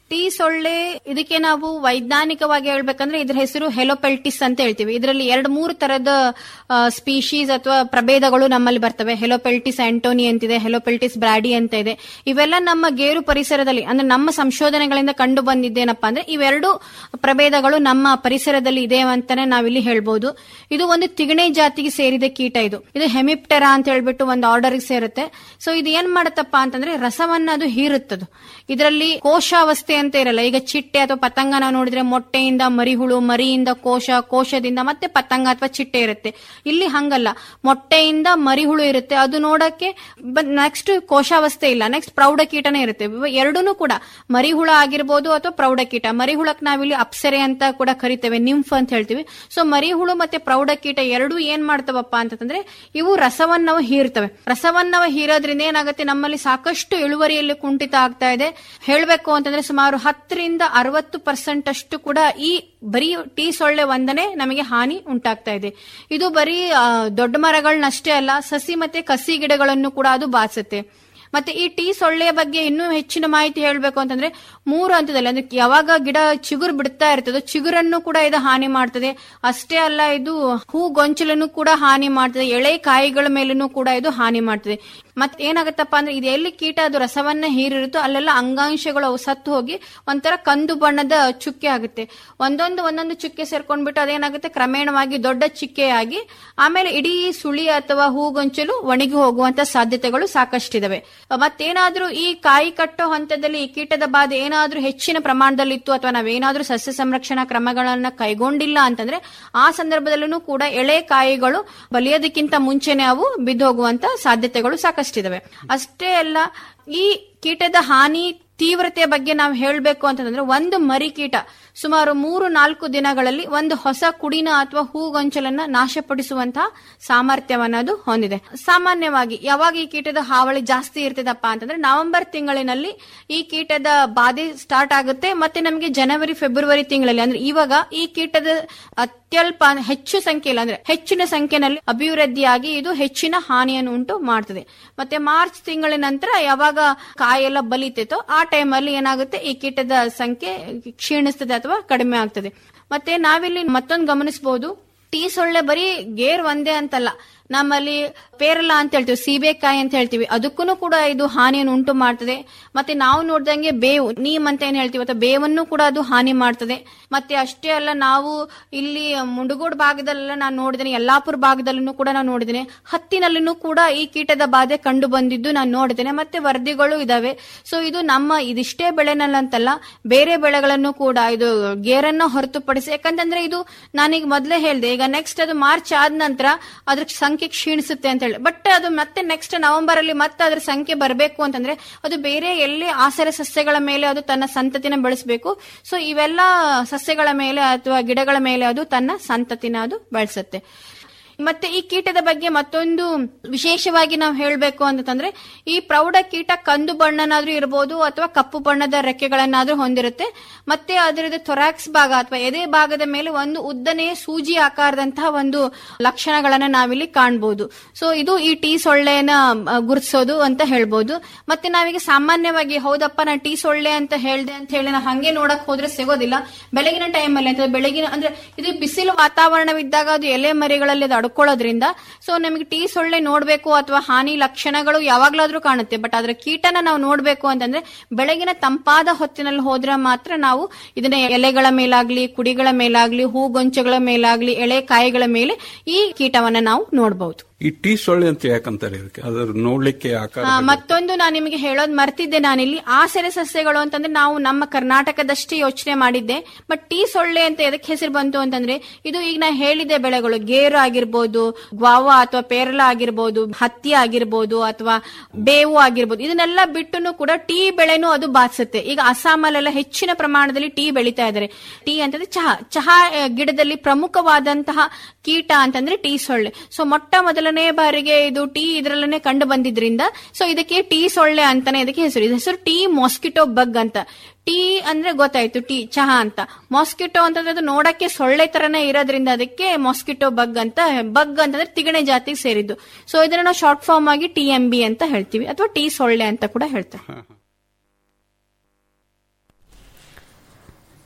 ಟೀ ಸೊಳ್ಳೆ ಇದಕ್ಕೆ ನಾವು ವೈಜ್ಞಾನಿಕವಾಗಿ ಹೇಳ್ಬೇಕಂದ್ರೆ ಇದ್ರ ಹೆಸರು ಹೆಲೋಪೆಲ್ಟಿಸ್ ಅಂತ ಹೇಳ್ತೀವಿ ಇದರಲ್ಲಿ ಎರಡು ಮೂರು ತರದ ಸ್ಪೀಶೀಸ್ ಅಥವಾ ಪ್ರಭೇದಗಳು ನಮ್ಮಲ್ಲಿ ಬರ್ತವೆ ಹೆಲೋಪೆಲ್ಟಿಸ್ ಆಂಟೋನಿ ಅಂತಿದೆ ಹೆಲೋಪೆಲ್ಟಿಸ್ ಬ್ರಾಡಿ ಅಂತ ಇದೆ ಇವೆಲ್ಲ ನಮ್ಮ ಗೇರು ಪರಿಸರದಲ್ಲಿ ಅಂದ್ರೆ ನಮ್ಮ ಸಂಶೋಧನೆಗಳಿಂದ ಕಂಡು ಬಂದಿದ್ದೇನಪ್ಪಾ ಅಂದ್ರೆ ಇವೆರಡು ಪ್ರಭೇದಗಳು ನಮ್ಮ ಪರಿಸರದಲ್ಲಿ ಇದೆ ಅಂತಾನೆ ನಾವಿಲ್ಲಿ ಹೇಳ್ಬೋದು ಇದು ಒಂದು ತಿಗಣೆ ಜಾತಿಗೆ ಸೇರಿದ ಕೀಟ ಇದು ಇದು ಹೆಮಿಪ್ಟೆರಾ ಅಂತ ಹೇಳ್ಬಿಟ್ಟು ಒಂದು ಆರ್ಡರ್ ಸೇರುತ್ತೆ ಸೊ ಇದು ಏನ್ ಮಾಡುತ್ತಪ್ಪ ಅಂತಂದ್ರೆ ರಸವನ್ನ ಅದು ಹೀರುತ್ತದು ಇದರಲ್ಲಿ ಕೋಶಾವಸ್ಥೆ ಅಂತ ಇರಲ್ಲ ಈಗ ಚಿಟ್ಟೆ ಅಥವಾ ಪತಂಗ ನಾವು ನೋಡಿದ್ರೆ ಮೊಟ್ಟೆಯಿಂದ ಮರಿಹುಳು ಮರಿಯಿಂದ ಕೋಶ ಕೋಶದಿಂದ ಮತ್ತೆ ಪತಂಗ ಅಥವಾ ಚಿಟ್ಟೆ ಇರುತ್ತೆ ಇಲ್ಲಿ ಹಂಗಲ್ಲ ಮೊಟ್ಟೆಯಿಂದ ಮರಿಹುಳು ಇರುತ್ತೆ ಅದು ನೋಡಕ್ಕೆ ನೆಕ್ಸ್ಟ್ ಕೋಶಾವಸ್ಥೆ ಇಲ್ಲ ನೆಕ್ಸ್ಟ್ ಪ್ರೌಢಕೀಟನೇ ಇರುತ್ತೆ ಎರಡೂ ಕೂಡ ಮರಿಹುಳ ಆಗಿರ್ಬೋದು ಅಥವಾ ಪ್ರೌಢಕೀಟ ಮರಿಹುಳಕ್ ನಾವಿಲ್ಲಿ ಅಪ್ಸರೆ ಅಂತ ಕೂಡ ಕರಿತೇವೆ ನಿಂಫ್ ಅಂತ ಹೇಳ್ತೀವಿ ಸೊ ಮರಿಹುಳು ಮತ್ತೆ ಪ್ರೌಢಕೀಟ ಎರಡೂ ಏನ್ ಮಾಡ್ತವಪ್ಪ ಅಂತಂದ್ರೆ ಇವು ರಸವನ್ನವು ಹೀರ್ತವೆ ರಸವನ್ನವ ಹೀರೋದ್ರಿಂದ ಏನಾಗುತ್ತೆ ನಮ್ಮಲ್ಲಿ ಸಾಕಷ್ಟು ಇಳುವರಿಯಲ್ಲಿ ಕುಂಠಿತ ಆಗ್ತಾ ಇದೆ ಹೇಳ್ಬೇಕು ಅಂತಂದ್ರೆ ಸುಮಾರು ಹತ್ತರಿಂದ ಅರವತ್ತು ಪರ್ಸೆಂಟ್ ಅಷ್ಟು ಕೂಡ ಈ ಬರೀ ಟೀ ಸೊಳ್ಳೆ ಒಂದನೇ ನಮಗೆ ಹಾನಿ ಉಂಟಾಗ್ತಾ ಇದೆ ಇದು ಬರೀ ಆ, ದೊಡ್ಡ ಮರಗಳನ್ನಷ್ಟೇ ಅಲ್ಲ ಸಸಿ ಮತ್ತೆ ಕಸಿ ಗಿಡಗಳನ್ನು ಕೂಡ ಅದು ಬಾಸುತ್ತೆ ಮತ್ತೆ ಈ ಟೀ ಸೊಳ್ಳೆಯ ಬಗ್ಗೆ ಇನ್ನೂ ಹೆಚ್ಚಿನ ಮಾಹಿತಿ ಹೇಳಬೇಕು ಅಂತಂದ್ರೆ ಮೂರು ಹಂತದಲ್ಲಿ ಅಂದ್ರೆ ಯಾವಾಗ ಗಿಡ ಚಿಗುರು ಬಿಡ್ತಾ ಇರ್ತದೋ ಚಿಗುರನ್ನು ಕೂಡ ಇದು ಹಾನಿ ಮಾಡ್ತದೆ ಅಷ್ಟೇ ಅಲ್ಲ ಇದು ಹೂ ಗೊಂಚಲನ್ನು ಕೂಡ ಹಾನಿ ಮಾಡ್ತದೆ ಎಳೆ ಕಾಯಿಗಳ ಮೇಲೂ ಕೂಡ ಇದು ಹಾನಿ ಮಾಡ್ತದೆ ಮತ್ತೆ ಏನಾಗತ್ತಪ್ಪ ಅಂದ್ರೆ ಇದು ಎಲ್ಲಿ ಕೀಟ ಅದು ರಸವನ್ನ ಹೀರಿರುತ್ತೋ ಅಲ್ಲೆಲ್ಲ ಅಂಗಾಂಶಗಳು ಅವು ಸತ್ತು ಹೋಗಿ ಒಂಥರ ಕಂದು ಬಣ್ಣದ ಚುಕ್ಕೆ ಆಗುತ್ತೆ ಒಂದೊಂದು ಒಂದೊಂದು ಚುಕ್ಕೆ ಸೇರ್ಕೊಂಡ್ಬಿಟ್ಟು ಅದೇನಾಗುತ್ತೆ ಕ್ರಮೇಣವಾಗಿ ದೊಡ್ಡ ಚಿಕ್ಕೆಯಾಗಿ ಆಮೇಲೆ ಇಡೀ ಸುಳಿ ಅಥವಾ ಹೂಗೊಂಚಲು ಒಣಗಿ ಹೋಗುವಂತ ಸಾಧ್ಯತೆಗಳು ಸಾಕಷ್ಟಿದಾವೆ ಮತ್ತೇನಾದ್ರೂ ಈ ಕಾಯಿ ಕಟ್ಟೋ ಹಂತದಲ್ಲಿ ಈ ಕೀಟದ ಬಾಧೆ ಏನಾದ್ರೂ ಹೆಚ್ಚಿನ ಪ್ರಮಾಣದಲ್ಲಿತ್ತು ಅಥವಾ ನಾವೇನಾದ್ರೂ ಸಸ್ಯ ಸಂರಕ್ಷಣಾ ಕ್ರಮಗಳನ್ನ ಕೈಗೊಂಡಿಲ್ಲ ಅಂತಂದ್ರೆ ಆ ಸಂದರ್ಭದಲ್ಲೂ ಕೂಡ ಎಳೆ ಕಾಯಿಗಳು ಬಲಿಯೋದಕ್ಕಿಂತ ಮುಂಚೆನೆ ಅವು ಬಿದ್ದೋಗುವಂತ ಸಾಧ್ಯತೆಗಳು ಸಾಕಷ್ಟಿದಾವೆ ಅಷ್ಟೇ ಅಲ್ಲ ಈ ಕೀಟದ ಹಾನಿ ತೀವ್ರತೆಯ ಬಗ್ಗೆ ನಾವು ಹೇಳಬೇಕು ಅಂತಂದ್ರೆ ಒಂದು ಮರಿ ಕೀಟ ಸುಮಾರು ಮೂರು ನಾಲ್ಕು ದಿನಗಳಲ್ಲಿ ಒಂದು ಹೊಸ ಕುಡಿನ ಅಥವಾ ಹೂಗೊಂಚಲನ್ನ ನಾಶಪಡಿಸುವಂತಹ ಸಾಮರ್ಥ್ಯವನ್ನ ಅದು ಹೊಂದಿದೆ ಸಾಮಾನ್ಯವಾಗಿ ಯಾವಾಗ ಈ ಕೀಟದ ಹಾವಳಿ ಜಾಸ್ತಿ ಇರ್ತದಪ್ಪ ಅಂತಂದ್ರೆ ನವೆಂಬರ್ ತಿಂಗಳಿನಲ್ಲಿ ಈ ಕೀಟದ ಬಾಧೆ ಸ್ಟಾರ್ಟ್ ಆಗುತ್ತೆ ಮತ್ತೆ ನಮಗೆ ಜನವರಿ ಫೆಬ್ರವರಿ ತಿಂಗಳಲ್ಲಿ ಅಂದ್ರೆ ಇವಾಗ ಈ ಕೀಟದ ಅತ್ಯಲ್ಪ ಹೆಚ್ಚು ಸಂಖ್ಯೆಯಲ್ಲಿ ಅಂದ್ರೆ ಹೆಚ್ಚಿನ ಸಂಖ್ಯೆಯಲ್ಲಿ ಅಭಿವೃದ್ಧಿಯಾಗಿ ಇದು ಹೆಚ್ಚಿನ ಹಾನಿಯನ್ನು ಉಂಟು ಮಾಡ್ತದೆ ಮತ್ತೆ ಮಾರ್ಚ್ ತಿಂಗಳ ನಂತರ ಯಾವಾಗ ಕಾಯೆಲ್ಲ ಬಲಿತೈತೋ ಆ ಟೈಮಲ್ಲಿ ಏನಾಗುತ್ತೆ ಈ ಕೀಟದ ಸಂಖ್ಯೆ ಕ್ಷೀಣಿಸ್ತದೆ ಅಥವಾ ಕಡಿಮೆ ಆಗ್ತದೆ ಮತ್ತೆ ನಾವಿಲ್ಲಿ ಮತ್ತೊಂದು ಗಮನಿಸಬಹುದು ಟೀ ಸೊಳ್ಳೆ ಬರೀ ಗೇರ್ ಒಂದೇ ಅಂತಲ್ಲ ನಮ್ಮಲ್ಲಿ ಪೇರಲ ಅಂತ ಹೇಳ್ತೀವಿ ಸೀಬೆಕಾಯಿ ಅಂತ ಹೇಳ್ತೀವಿ ಅದಕ್ಕೂ ಕೂಡ ಇದು ಹಾನಿಯನ್ನು ಉಂಟು ಮಾಡ್ತದೆ ಮತ್ತೆ ನಾವು ನೋಡ್ದಂಗೆ ಬೇವು ನೀಮ್ ಅಂತ ಏನ್ ಹೇಳ್ತೀವಿ ಅಥವಾ ಬೇವನ್ನು ಕೂಡ ಅದು ಹಾನಿ ಮಾಡ್ತದೆ ಮತ್ತೆ ಅಷ್ಟೇ ಅಲ್ಲ ನಾವು ಇಲ್ಲಿ ಮುಂಡಗೋಡ್ ಭಾಗದಲ್ಲೆಲ್ಲ ನಾನು ನೋಡಿದ್ದೇನೆ ಯಲ್ಲಾಪುರ ಭಾಗದಲ್ಲೂ ಕೂಡ ನಾನು ನೋಡಿದ್ದೇನೆ ಹತ್ತಿನಲ್ಲಿನೂ ಕೂಡ ಈ ಕೀಟದ ಬಾಧೆ ಕಂಡು ಬಂದಿದ್ದು ನಾನು ನೋಡಿದ್ದೇನೆ ಮತ್ತೆ ವರದಿಗಳು ಇದಾವೆ ಸೊ ಇದು ನಮ್ಮ ಇದಿಷ್ಟೇ ಬೆಳೆನಲ್ಲಂತಲ್ಲ ಬೇರೆ ಬೆಳೆಗಳನ್ನು ಕೂಡ ಇದು ಗೇರನ್ನ ಹೊರತುಪಡಿಸಿ ಯಾಕಂತಂದ್ರೆ ಇದು ನಾನೀಗ ಮೊದಲೇ ಹೇಳ್ದೆ ಈಗ ನೆಕ್ಸ್ಟ್ ಅದು ಮಾರ್ಚ್ ಆದ ನಂತರ ಅದ್ರ ಸಂಖ್ಯೆ ಕ್ಷೀಣಿಸುತ್ತೆ ಅಂತ ಹೇಳಿ ಬಟ್ ಅದು ಮತ್ತೆ ನೆಕ್ಸ್ಟ್ ನವೆಂಬರ್ ಅಲ್ಲಿ ಮತ್ತೆ ಅದ್ರ ಸಂಖ್ಯೆ ಬರಬೇಕು ಅಂತಂದ್ರೆ ಅದು ಬೇರೆ ಎಲ್ಲಿ ಆಸರೆ ಸಸ್ಯಗಳ ಮೇಲೆ ಅದು ತನ್ನ ಸಂತತಿನ ಬೆಳೆಸಬೇಕು ಸೊ ಇವೆಲ್ಲ ಸಸ್ಯಗಳ ಮೇಲೆ ಅಥವಾ ಗಿಡಗಳ ಮೇಲೆ ಅದು ತನ್ನ ಸಂತತಿನ ಅದು ಬೆಳೆಸುತ್ತೆ ಮತ್ತೆ ಈ ಕೀಟದ ಬಗ್ಗೆ ಮತ್ತೊಂದು ವಿಶೇಷವಾಗಿ ನಾವು ಹೇಳಬೇಕು ಅಂತಂದ್ರೆ ಈ ಪ್ರೌಢ ಕೀಟ ಕಂದು ಬಣ್ಣನಾದ್ರೂ ಇರಬಹುದು ಅಥವಾ ಕಪ್ಪು ಬಣ್ಣದ ರೆಕ್ಕೆಗಳನ್ನಾದ್ರೂ ಹೊಂದಿರುತ್ತೆ ಮತ್ತೆ ಅದರದ ಥೊರಾಕ್ಸ್ ಭಾಗ ಅಥವಾ ಎದೆ ಭಾಗದ ಮೇಲೆ ಒಂದು ಉದ್ದನೆಯ ಸೂಜಿ ಆಕಾರದಂತಹ ಒಂದು ಲಕ್ಷಣಗಳನ್ನ ನಾವಿಲ್ಲಿ ಕಾಣಬಹುದು ಸೊ ಇದು ಈ ಟೀ ಸೊಳ್ಳೆನ ಗುರುತಿಸೋದು ಅಂತ ಹೇಳ್ಬೋದು ಮತ್ತೆ ನಾವೀಗ ಸಾಮಾನ್ಯವಾಗಿ ಹೌದಪ್ಪ ನಾ ಟೀ ಸೊಳ್ಳೆ ಅಂತ ಹೇಳ್ದೆ ಅಂತ ಹೇಳಿ ನಾವು ಹಂಗೆ ನೋಡಕ್ ಹೋದ್ರೆ ಸಿಗೋದಿಲ್ಲ ಬೆಳಗಿನ ಟೈಮಲ್ಲಿ ಅಂತ ಬೆಳಗಿನ ಅಂದ್ರೆ ಇದು ಬಿಸಿಲು ವಾತಾವರಣವಿದ್ದಾಗ ಅದು ಎಲೆ ಮರಿಗಳಲ್ಲಿ ಅದು ಅಡ್ಕೊಳ್ಳೋದ್ರಿಂದ ಸೊ ನಮಗೆ ಟೀ ಸೊಳ್ಳೆ ನೋಡ್ಬೇಕು ಅಥವಾ ಹಾನಿ ಲಕ್ಷಣಗಳು ಯಾವಾಗ್ಲಾದ್ರೂ ಕಾಣುತ್ತೆ ಬಟ್ ಅದ್ರ ಕೀಟನ ನಾವು ನೋಡ್ಬೇಕು ಅಂತಂದ್ರೆ ಬೆಳಗಿನ ತಂಪಾದ ಹೊತ್ತಿನಲ್ಲಿ ಹೋದ್ರೆ ಮಾತ್ರ ನಾವು ಇದನ್ನ ಎಲೆಗಳ ಮೇಲಾಗ್ಲಿ ಕುಡಿಗಳ ಮೇಲಾಗ್ಲಿ ಹೂಗೊಂಚಗಳ ಮೇಲಾಗ್ಲಿ ಎಳೆ ಕಾಯಿಗಳ ಮೇಲೆ ಈ ಕೀಟವನ್ನ ನಾವು ನೋಡಬಹುದು ಈ ಟೀ ಸೊಳ್ಳೆ ಅಂತ ಯಾಕಂತಾರೆ ಇದಕ್ಕೆ ಅದ್ರ ನೋಡ್ಲಿಕ್ಕೆ ಆಕಾರ ಆ, ಮತ್ತೊಂದು ನಾನು ನಿಮಗೆ ಹೇಳೋದು ಮರ್ತಿದ್ದೆ ನಾನಿಲ್ಲಿ ಆಸರೆ ಸಸ್ಯಗಳು ಅಂತಂದ್ರೆ ನಾವು ನಮ್ಮ ಕರ್ನಾಟಕದಷ್ಟೇ ಯೋಚನೆ ಮಾಡಿದ್ದೆ ಬಟ್ ಟೀ ಸೊಳ್ಳೆ ಅಂತ ಎದಕ್ಕೆ ಹೆಸರು ಬಂತು ಅಂತಂದ್ರೆ ಇದು ಈಗ ನಾ ಹೇಳಿದೆ ಬೆಳೆಗಳು ಗೇರು ಆಗಿರ್ಬೋದು ಗ್ವಾವ ಅಥವಾ ಪೇರಲ ಆಗಿರ್ಬೋದು ಹತ್ತಿ ಆಗಿರ್ಬೋದು ಅಥವಾ ಬೇವು ಆಗಿರ್ಬೋದು ಇದನ್ನೆಲ್ಲ ಬಿಟ್ಟು ಕೂಡ ಟೀ ಬೆಳೆನೂ ಅದು ಬಾಧಿಸುತ್ತೆ ಈಗ ಅಸ್ಸಾಮಲ್ಲೆಲ್ಲ ಹೆಚ್ಚಿನ ಪ್ರಮಾಣದಲ್ಲಿ ಟೀ ಬೆಳೀತಾ ಇದ್ದಾರೆ ಟೀ ಅಂತಂದ್ರೆ ಚಹಾ ಚಹಾ ಆ, ಗಿಡದಲ್ಲಿ ಪ್ರಮುಖವಾದಂತಹ ಕೀಟ ಅಂತಂದ್ರೆ ಟೀ ಸೊಳ್ಳೆ ಸೊ ಮೊಟ್ಟ ಮೊದಲನೇ ಬಾರಿಗೆ ಇದು ಟೀ ಇದ್ರಲ್ಲೇ ಕಂಡು ಬಂದಿದ್ರಿಂದ ಸೊ ಇದಕ್ಕೆ ಟೀ ಸೊಳ್ಳೆ ಅಂತಾನೆ ಇದಕ್ಕೆ ಹೆಸರು ಇದು ಹೆಸರು ಟೀ ಮಾಸ್ಕಿಟೋ ಬಗ್ ಅಂತ ಟೀ ಅಂದ್ರೆ ಗೊತ್ತಾಯ್ತು ಟೀ ಚಹಾ ಅಂತ ಮಾಸ್ಕಿಟೋ ಅಂತಂದ್ರೆ ಅದು ನೋಡಕ್ಕೆ ಸೊಳ್ಳೆ ತರನೇ ಇರೋದ್ರಿಂದ ಅದಕ್ಕೆ ಮಾಸ್ಕಿಟೋ ಬಗ್ ಅಂತ ಬಗ್ ಅಂತಂದ್ರೆ ತಿಗಣೆ ಜಾತಿಗೆ ಸೇರಿದ್ದು ಸೊ ಇದನ್ನ ನಾವು ಶಾರ್ಟ್ ಫಾರ್ಮ್ ಆಗಿ ಟಿ ಎಂ ಬಿ ಅಂತ ಹೇಳ್ತೀವಿ ಅಥವಾ ಟೀ ಸೊಳ್ಳೆ ಅಂತ ಕೂಡ ಹೇಳ್ತಾರೆ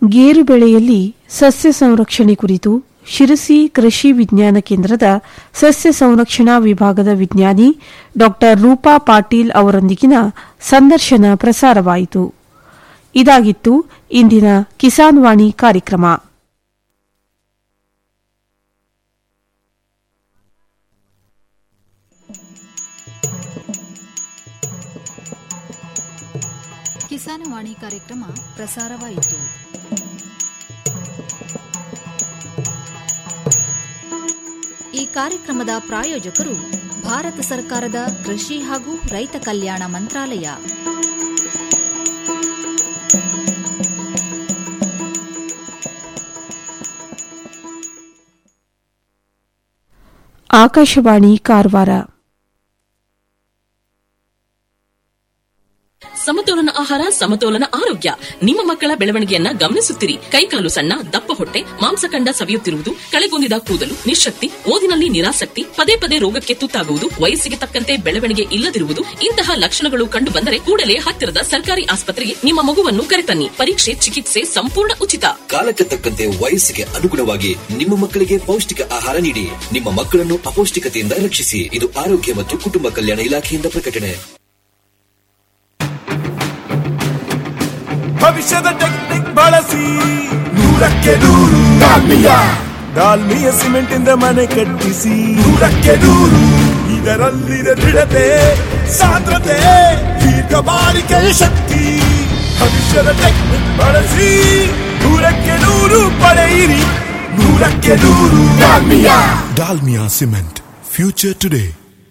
ಗೇರು ಬೆಳೆಯಲ್ಲಿ ಸಸ್ಯ ಸಂರಕ್ಷಣೆ ಕುರಿತು ಶಿರಸಿ ಕೃಷಿ ವಿಜ್ಞಾನ ಕೇಂದ್ರದ ಸಸ್ಯ ಸಂರಕ್ಷಣಾ ವಿಭಾಗದ ವಿಜ್ಞಾನಿ ಡಾ ರೂಪಾ ಪಾಟೀಲ್ ಅವರೊಂದಿಗಿನ ಸಂದರ್ಶನ ಪ್ರಸಾರವಾಯಿತು ಇದಾಗಿತ್ತು ಇಂದಿನ ಕಿಸಾನ್ ವಾಣಿ ಕಾರ್ಯಕ್ರಮ ಕಿಸಾನವಾಣಿ ಕಾರ್ಯಕ್ರಮ ಪ್ರಸಾರವಾಯಿತು ಈ ಕಾರ್ಯಕ್ರಮದ ಪ್ರಾಯೋಜಕರು ಭಾರತ ಸರ್ಕಾರದ ಕೃಷಿ ಹಾಗೂ ರೈತ ಕಲ್ಯಾಣ ಮಂತ್ರಾಲಯ ಆಕಾಶವಾಣಿ ಕಾರವಾರ ಸಮತೋಲನ ಆಹಾರ ಸಮತೋಲನ ಆರೋಗ್ಯ ನಿಮ್ಮ ಮಕ್ಕಳ ಬೆಳವಣಿಗೆಯನ್ನ ಗಮನಿಸುತ್ತಿರಿ ಕೈಕಾಲು ಸಣ್ಣ ದಪ್ಪ ಹೊಟ್ಟೆ ಮಾಂಸಖಂಡ ಸವಿಯುತ್ತಿರುವುದು ಕಳೆಗೊಂದಿದ ಕೂದಲು ನಿಶಕ್ತಿ ಓದಿನಲ್ಲಿ ನಿರಾಸಕ್ತಿ ಪದೇ ಪದೇ ರೋಗಕ್ಕೆ ತುತ್ತಾಗುವುದು ವಯಸ್ಸಿಗೆ ತಕ್ಕಂತೆ ಬೆಳವಣಿಗೆ ಇಲ್ಲದಿರುವುದು ಇಂತಹ ಲಕ್ಷಣಗಳು ಕಂಡು ಬಂದರೆ ಕೂಡಲೇ ಹತ್ತಿರದ ಸರ್ಕಾರಿ ಆಸ್ಪತ್ರೆಗೆ ನಿಮ್ಮ ಮಗುವನ್ನು ಕರೆತನ್ನಿ ಪರೀಕ್ಷೆ ಚಿಕಿತ್ಸೆ ಸಂಪೂರ್ಣ ಉಚಿತ ಕಾಲಕ್ಕೆ ತಕ್ಕಂತೆ ವಯಸ್ಸಿಗೆ ಅನುಗುಣವಾಗಿ ನಿಮ್ಮ ಮಕ್ಕಳಿಗೆ ಪೌಷ್ಟಿಕ ಆಹಾರ ನೀಡಿ ನಿಮ್ಮ ಮಕ್ಕಳನ್ನು ಅಪೌಷ್ಟಿಕತೆಯಿಂದ ರಕ್ಷಿಸಿ ಇದು ಆರೋಗ್ಯ ಮತ್ತು ಕುಟುಂಬ ಕಲ್ಯಾಣ ಇಲಾಖೆಯಿಂದ ಪ್ರಕಟಣೆ ಭವಿಷ್ಯದ ಟೆಕ್ನಿಕ್ ಬಳಸಿ ನೂರಕ್ಕೆ ನೂರು ಡಾಲ್ಮಿಯ ಡಾಲ್ಮಿಯ ಸಿಮೆಂಟ್ ಇಂದ ಮನೆ ಕಟ್ಟಿಸಿ ನೂರಕ್ಕೆ ನೂರು ಇದರಲ್ಲಿದೆ ದೃಢತೆ ಸಾಂದ್ರತೆ ದೀರ್ಘ ಬಾಳಿಕೆಯ ಶಕ್ತಿ ಭವಿಷ್ಯದ ಟೆಕ್ನಿಕ್ ಬಳಸಿ ನೂರಕ್ಕೆ ನೂರು ಪಡೆಯಿರಿ ನೂರಕ್ಕೆ ನೂರು Dalmia Dalmia cement future today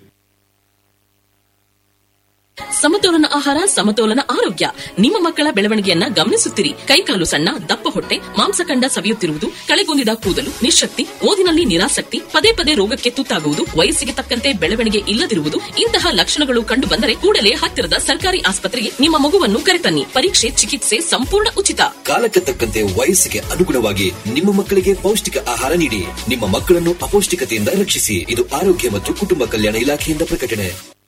ಸಮತೋಲನ ಆಹಾರ ಸಮತೋಲನ ಆರೋಗ್ಯ ನಿಮ್ಮ ಮಕ್ಕಳ ಬೆಳವಣಿಗೆಯನ್ನ ಗಮನಿಸುತ್ತಿರಿ ಕೈಕಾಲು ಸಣ್ಣ ದಪ್ಪ ಹೊಟ್ಟೆ ಮಾಂಸಖಂಡ ಸವಿಯುತ್ತಿರುವುದು ಕಳೆಗೊಂದಿದ ಕೂದಲು ನಿಶಕ್ತಿ ಓದಿನಲ್ಲಿ ನಿರಾಸಕ್ತಿ ಪದೇ ಪದೇ ರೋಗಕ್ಕೆ ತುತ್ತಾಗುವುದು ವಯಸ್ಸಿಗೆ ತಕ್ಕಂತೆ ಬೆಳವಣಿಗೆ ಇಲ್ಲದಿರುವುದು ಇಂತಹ ಲಕ್ಷಣಗಳು ಕಂಡು ಬಂದರೆ ಕೂಡಲೇ ಹತ್ತಿರದ ಸರ್ಕಾರಿ ಆಸ್ಪತ್ರೆಗೆ ನಿಮ್ಮ ಮಗುವನ್ನು ಕರೆತನ್ನಿ ಪರೀಕ್ಷೆ ಚಿಕಿತ್ಸೆ ಸಂಪೂರ್ಣ ಉಚಿತ ಕಾಲಕ್ಕೆ ತಕ್ಕಂತೆ ವಯಸ್ಸಿಗೆ ಅನುಗುಣವಾಗಿ ನಿಮ್ಮ ಮಕ್ಕಳಿಗೆ ಪೌಷ್ಟಿಕ ಆಹಾರ ನೀಡಿ ನಿಮ್ಮ ಮಕ್ಕಳನ್ನು ಅಪೌಷ್ಟಿಕತೆಯಿಂದ ರಕ್ಷಿಸಿ ಇದು ಆರೋಗ್ಯ ಮತ್ತು ಕುಟುಂಬ ಕಲ್ಯಾಣ ಇಲಾಖೆಯಿಂದ ಪ್ರಕಟಣೆ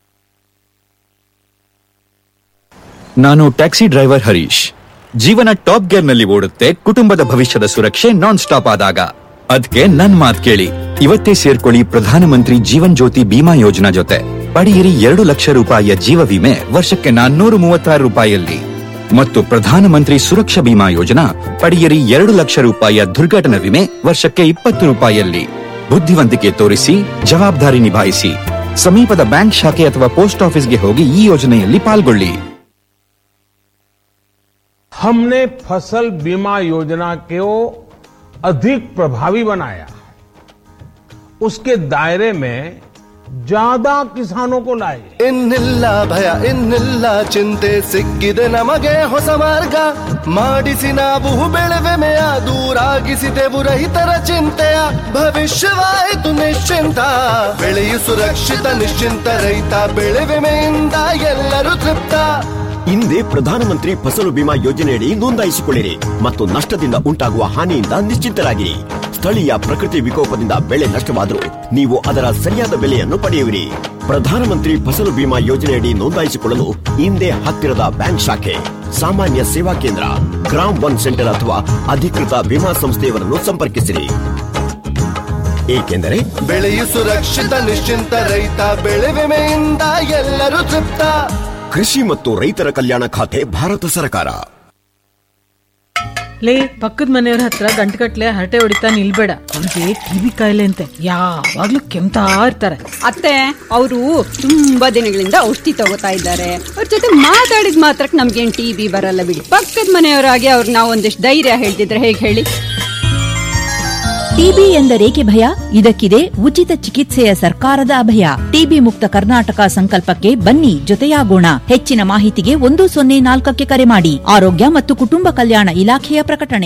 ನಾನು ಟ್ಯಾಕ್ಸಿ ಡ್ರೈವರ್ ಹರೀಶ್ ಜೀವನ ಟಾಪ್ ಗೇರ್ ನಲ್ಲಿ ಓಡುತ್ತೆ ಕುಟುಂಬದ ಭವಿಷ್ಯದ ಸುರಕ್ಷೆ ನಾನ್ ಸ್ಟಾಪ್ ಆದಾಗ ಅದ್ಕೆ ನನ್ ಮಾತ್ ಕೇಳಿ ಇವತ್ತೇ ಸೇರ್ಕೊಳ್ಳಿ ಪ್ರಧಾನಮಂತ್ರಿ ಜೀವನ್ ಜ್ಯೋತಿ ಬಿಮಾ ಯೋಜನಾ ಜೊತೆ ಪಡೆಯಿರಿ ಎರಡು ಲಕ್ಷ ರೂಪಾಯಿಯ ಜೀವ ವಿಮೆ ವರ್ಷಕ್ಕೆ ನಾನ್ನೂರು ಮೂವತ್ತಾರು ರೂಪಾಯಿಯಲ್ಲಿ ಮತ್ತು ಪ್ರಧಾನಮಂತ್ರಿ ಸುರಕ್ಷಾ ಬಿಮಾ ಯೋಜನಾ ಪಡೆಯಿರಿ ಎರಡು ಲಕ್ಷ ರೂಪಾಯಿಯ ದುರ್ಘಟನಾ ವಿಮೆ ವರ್ಷಕ್ಕೆ ಇಪ್ಪತ್ತು ರೂಪಾಯಿಯಲ್ಲಿ ಬುದ್ಧಿವಂತಿಕೆ ತೋರಿಸಿ ಜವಾಬ್ದಾರಿ ನಿಭಾಯಿಸಿ ಸಮೀಪದ ಬ್ಯಾಂಕ್ ಶಾಖೆ ಅಥವಾ ಪೋಸ್ಟ್ ಆಫೀಸ್ಗೆ ಹೋಗಿ ಈ ಯೋಜನೆಯಲ್ಲಿ ಪಾಲ್ಗೊಳ್ಳಿ हमने फसल बीमा योजना को अधिक प्रभावी बनाया उसके दायरे में ज्यादा किसानों को लाए ಇನ್ನಿಲ್ಲ ಭಯ ಇನ್ನಿಲ್ಲ ಚಿಂತೆ ಸಿಕ್ಕಿದೆ ನಮಗೆ ಹೊಸ ಮಾರ್ಗ ಮಾಡಿಸಿ ನಾವು ಬೆಳೆವೆಮೆಯ ದೂರಾಗಿಸಿದೆವು ರೈತರ ಚಿಂತೆಯ ಭವಿಷ್ಯವಾಯಿತು ನಿಶ್ಚಿಂತ ಬೆಳೆಯು ಸುರಕ್ಷಿತ ನಿಶ್ಚಿಂತ ರೈತ ಬೆಳೆ ವಿಮೆಯಿಂದ ಎಲ್ಲರೂ ತೃಪ್ತ ಹಿಂದೆ ಪ್ರಧಾನಮಂತ್ರಿ ಫಸಲು ಬಿಮಾ ಯೋಜನೆಯಡಿ ನೋಂದಾಯಿಸಿಕೊಳ್ಳಿರಿ ಮತ್ತು ನಷ್ಟದಿಂದ ಉಂಟಾಗುವ ಹಾನಿಯಿಂದ ನಿಶ್ಚಿಂತರಾಗಿರಿ ಸ್ಥಳೀಯ ಪ್ರಕೃತಿ ವಿಕೋಪದಿಂದ ಬೆಳೆ ನಷ್ಟವಾದರೂ ನೀವು ಅದರ ಸರಿಯಾದ ಬೆಲೆಯನ್ನು ಪಡೆಯುವಿರಿ ಪ್ರಧಾನಮಂತ್ರಿ ಫಸಲು ಬಿಮಾ ಯೋಜನೆಯಡಿ ನೋಂದಾಯಿಸಿಕೊಳ್ಳಲು ಹಿಂದೆ ಹತ್ತಿರದ ಬ್ಯಾಂಕ್ ಶಾಖೆ ಸಾಮಾನ್ಯ ಸೇವಾ ಕೇಂದ್ರ ಗ್ರಾಮ್ ಒನ್ ಸೆಂಟರ್ ಅಥವಾ ಅಧಿಕೃತ ವಿಮಾ ಸಂಸ್ಥೆಯವರನ್ನು ಸಂಪರ್ಕಿಸಿರಿ ಏಕೆಂದರೆ ಬೆಳೆಯು ಸುರಕ್ಷಿತ ನಿಶ್ಚಿಂತ ರೈತ ಬೆಳೆ ವಿಮೆಯಿಂದ ಎಲ್ಲರೂ ತೃಪ್ತ ಕೃಷಿ ಮತ್ತು ರೈತರ ಕಲ್ಯಾಣ ಖಾತೆ ಭಾರತ ಸರ್ಕಾರ ಲೇ ಪಕ್ಕದ ಮನೆಯವ್ರ ಹತ್ರ ಗಂಟುಗಟ್ಲೆ ಹರಟೆ ಹೊಡಿತಾ ನಿಲ್ಬೇಡ ಅವ್ರಿಗೆ ಟಿವಿ ಕಾಯಿಲೆ ಅಂತೆ ಯಾವಾಗ್ಲೂ ಕೆಮ್ತಾ ಇರ್ತಾರೆ ಅತ್ತೆ ಅವರು ತುಂಬಾ ದಿನಗಳಿಂದ ಔಷಧಿ ತಗೋತಾ ಇದ್ದಾರೆ ಅವ್ರ ಜೊತೆ ಮಾತಾಡಿದ ಮಾತ್ರಕ್ಕೆ ನಮ್ಗೇನ್ ಟಿವಿ ಬರಲ್ಲ ಬಿಡಿ ಪಕ್ಕದ ಮನೆಯವರಾಗಿ ಅವ್ರು ನಾವು ಒಂದಿಷ್ಟು ಧೈರ್ಯ ಹೇಳ್ತಿದ್ರೆ ಹೇಗೆ ಹೇಳಿ ಟಿಬಿ ಎಂದರೇಕೆ ಭಯ ಇದಕ್ಕಿದೆ ಉಚಿತ ಚಿಕಿತ್ಸೆಯ ಸರ್ಕಾರದ ಅಭಯ ಟಿಬಿ ಮುಕ್ತ ಕರ್ನಾಟಕ ಸಂಕಲ್ಪಕ್ಕೆ ಬನ್ನಿ ಜೊತೆಯಾಗೋಣ ಹೆಚ್ಚಿನ ಮಾಹಿತಿಗೆ ಒಂದು ಸೊನ್ನೆ ನಾಲ್ಕಕ್ಕೆ ಕರೆ ಮಾಡಿ ಆರೋಗ್ಯ ಮತ್ತು ಕುಟುಂಬ ಕಲ್ಯಾಣ ಇಲಾಖೆಯ ಪ್ರಕಟಣೆ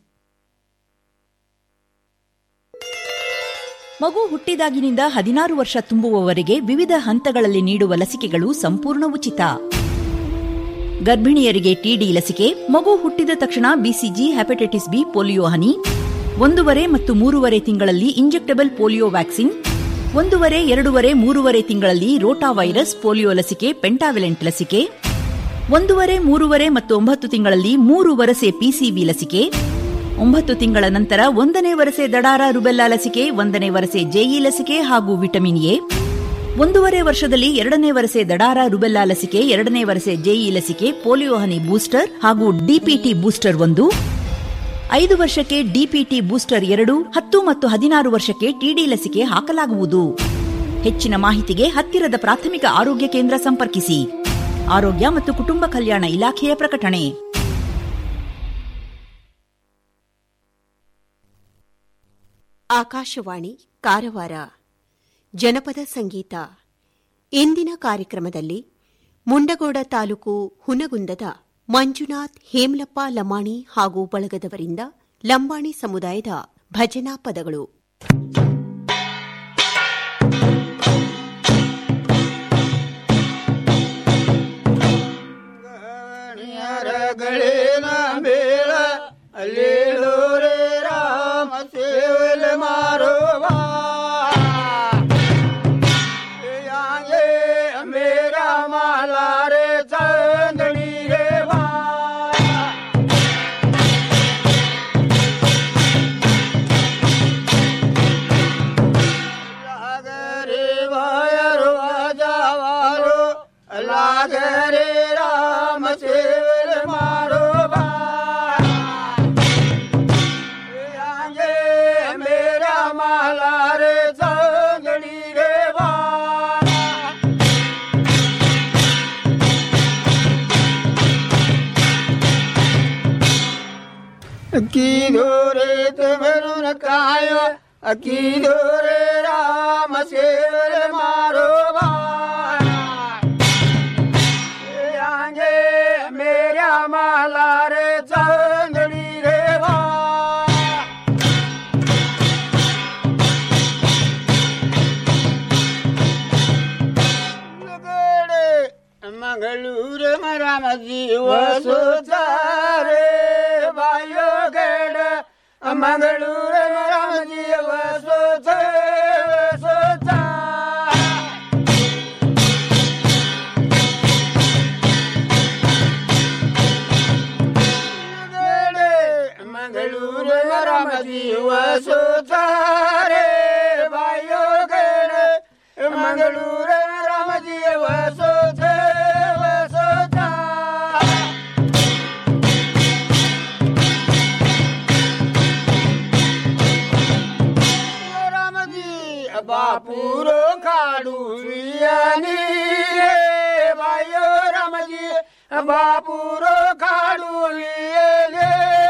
ಮಗು ಹುಟ್ಟಿದಾಗಿನಿಂದ ಹದಿನಾರು ವರ್ಷ ತುಂಬುವವರೆಗೆ ವಿವಿಧ ಹಂತಗಳಲ್ಲಿ ನೀಡುವ ಲಸಿಕೆಗಳು ಸಂಪೂರ್ಣ ಉಚಿತ ಗರ್ಭಿಣಿಯರಿಗೆ ಟಿಡಿ ಲಸಿಕೆ ಮಗು ಹುಟ್ಟಿದ ತಕ್ಷಣ ಬಿಸಿಜಿ ಹೆಪಟೈಟಿಸ್ ಬಿ ಪೋಲಿಯೋ ಹನಿ ಒಂದೂವರೆ ಮತ್ತು ಮೂರುವರೆ ತಿಂಗಳಲ್ಲಿ ಇಂಜೆಕ್ಟಬಲ್ ಪೋಲಿಯೋ ವ್ಯಾಕ್ಸಿನ್ ಒಂದೂವರೆ ಎರಡೂವರೆ ಮೂರುವರೆ ತಿಂಗಳಲ್ಲಿ ರೋಟಾ ವೈರಸ್ ಪೋಲಿಯೋ ಲಸಿಕೆ ಪೆಂಟಾವಿಲೆಂಟ್ ಲಸಿಕೆ ಒಂದೂವರೆ ಮೂರುವರೆ ಮತ್ತು ಒಂಬತ್ತು ತಿಂಗಳಲ್ಲಿ ಮೂರು ವರಸೆ ಪಿಸಿಬಿ ಲಸಿಕೆ ಒಂಬತ್ತು ತಿಂಗಳ ನಂತರ ಒಂದನೇ ವರಸೆ ದಡಾರ ರುಬೆಲ್ಲಾ ಲಸಿಕೆ ಒಂದನೇ ವರಸೆ ಜೆಇ ಲಸಿಕೆ ಹಾಗೂ ವಿಟಮಿನ್ ಎ ಒಂದೂವರೆ ವರ್ಷದಲ್ಲಿ ಎರಡನೇ ವರಸೆ ದಡಾರ ರುಬೆಲ್ಲಾ ಲಸಿಕೆ ಎರಡನೇ ವರಸೆ ಜೆಇ ಲಸಿಕೆ ಪೋಲಿಯೋ ಹನಿ ಬೂಸ್ಟರ್ ಹಾಗೂ ಡಿಪಿಟಿ ಬೂಸ್ಟರ್ ಒಂದು ಐದು ವರ್ಷಕ್ಕೆ ಡಿಪಿಟಿ ಬೂಸ್ಟರ್ ಎರಡು ಹತ್ತು ಮತ್ತು ಹದಿನಾರು ವರ್ಷಕ್ಕೆ ಟಿಡಿ ಲಸಿಕೆ ಹಾಕಲಾಗುವುದು ಹೆಚ್ಚಿನ ಮಾಹಿತಿಗೆ ಹತ್ತಿರದ ಪ್ರಾಥಮಿಕ ಆರೋಗ್ಯ ಕೇಂದ್ರ ಸಂಪರ್ಕಿಸಿ ಆರೋಗ್ಯ ಮತ್ತು ಕುಟುಂಬ ಕಲ್ಯಾಣ ಇಲಾಖೆಯ ಪ್ರಕಟಣೆ ಆಕಾಶವಾಣಿ ಕಾರವಾರ ಜನಪದ ಸಂಗೀತ ಇಂದಿನ ಕಾರ್ಯಕ್ರಮದಲ್ಲಿ ಮುಂಡಗೋಡ ತಾಲೂಕು ಹುನಗುಂದದ ಮಂಜುನಾಥ್ ಹೇಮಲಪ್ಪ ಲಮಾಣಿ ಹಾಗೂ ಬಳಗದವರಿಂದ ಲಂಬಾಣಿ ಸಮುದಾಯದ ಭಜನಾ ಪದಗಳು ಗಳಿನ ಬೇಳ ಅಲ್ಲೇಳು ರೇ ರಾಮ ಸೇವಲ ಮಾರುವ ಯಾಂಗೆ ಮೇರಾ ಮಾಲಾ ರೇ ಚಂದಣಿ ರೇ ಬಾ ಲಾಗರೆ ವಾಯರು ವಾಜಾವಾರು ಲಾಗರೆ ರಾಮ ಸೇವಲ ಮಾರುವ ಯಾಂಗೆ ಮೇರಾ ಮಾಲಾ ರೇ ಚಂದಣಿ ರೇ ಬಾ ಅಕ್ಕಿದು ರೇ ತಮನು ನ ಕಾಯ ಅಕ್ಕಿದು ರೇ ರಾಮ ಸೇವಲ ಮಾರೋ ಬಾ ಯಾಂಗೆ ಮೇರಾ ಮಾಲಾ ರೇ ಚಂದಣಿ ರೇ ಬಾ ಮಂಗಳೂರು ಮರಾಮ ಜೀವ ಸುತಾರೆ ಬಾಯೋ ಗಡ ಮಂಗಳೂರು ಮರಾಮ ಜೀವ ಸುತ ಸುತ ಮಂಗಳೂರು ಮರಾಮ ಜೀವ ಸುತಾರೆ ಬಾಯೋ ಗಡ ಮಂಗಳೂರು ರಾಮ ಜೀವ ಸುತ ಸುತ ಬಾಪೂರೋ ಕಾಡು ವಿಯಾನಿ ರೇ ಬಾಯೋ ರಾಮಜಿ ಬಾಪೂರೋ ಕಾಡು ವಿಯಲೇ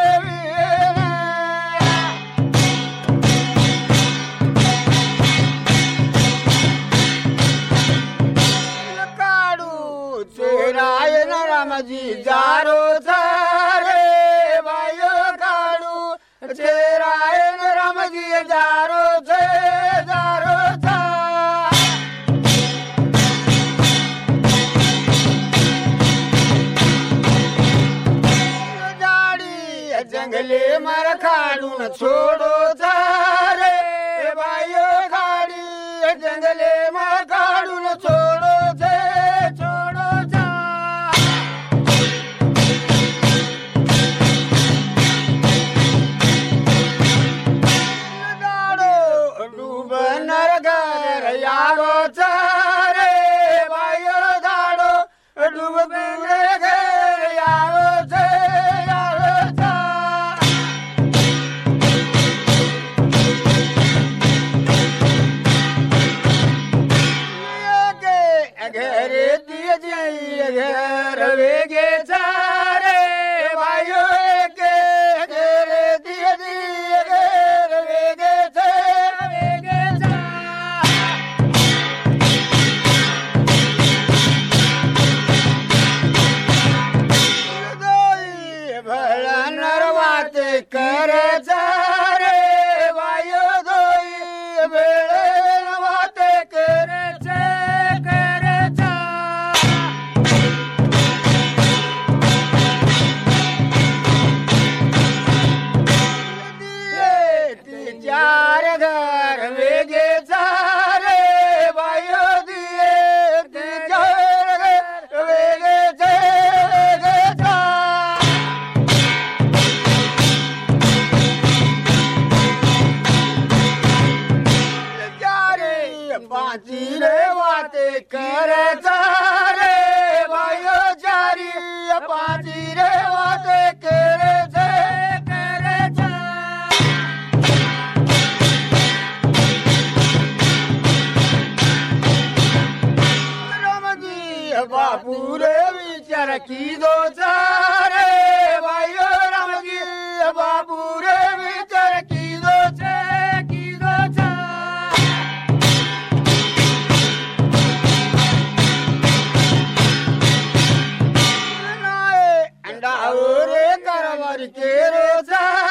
ಕಾಡು ಚೇರಾಯನ ರಾಮಜಿ ಜಾರೋ ಸಾರೆ ಬಾಯೋ ಕಾಡು ಚೇರಾಯನ ರಾಮಜಿ ಜಾರೋ ಛೇ ಜಾರೋ ಛಾ गाड़ी जंगले मर खाड़ू न छोड़ो सारे भाइयों गाड़ी जंगले मर खाड़ू न छोड़ो छे छोड़ो जा गाड़ो डूब नर घर यारो चारे भाइयों गाड़ो डूब बिगड़े घर यारो छे यारो चा घरे दिए जाइए घर वेगे चारे भाइयों के घरे दिए दिए घर वेगे चा वेगे चा भला नरवात कर चारे वायो दोई बेळे नवात कर चे कर चा चार घर वेगे चारे वायो दिए चार घर वेगे चे वेगे चा पाची रे वाते करे रे भाइयो चारी पाची रे वाते करे छे करे छे रमजी बापू रे विचार की दो चारे भाइयो रमजी बापू रे विचार की दो छे की दो छे अंडा रे करवर के रो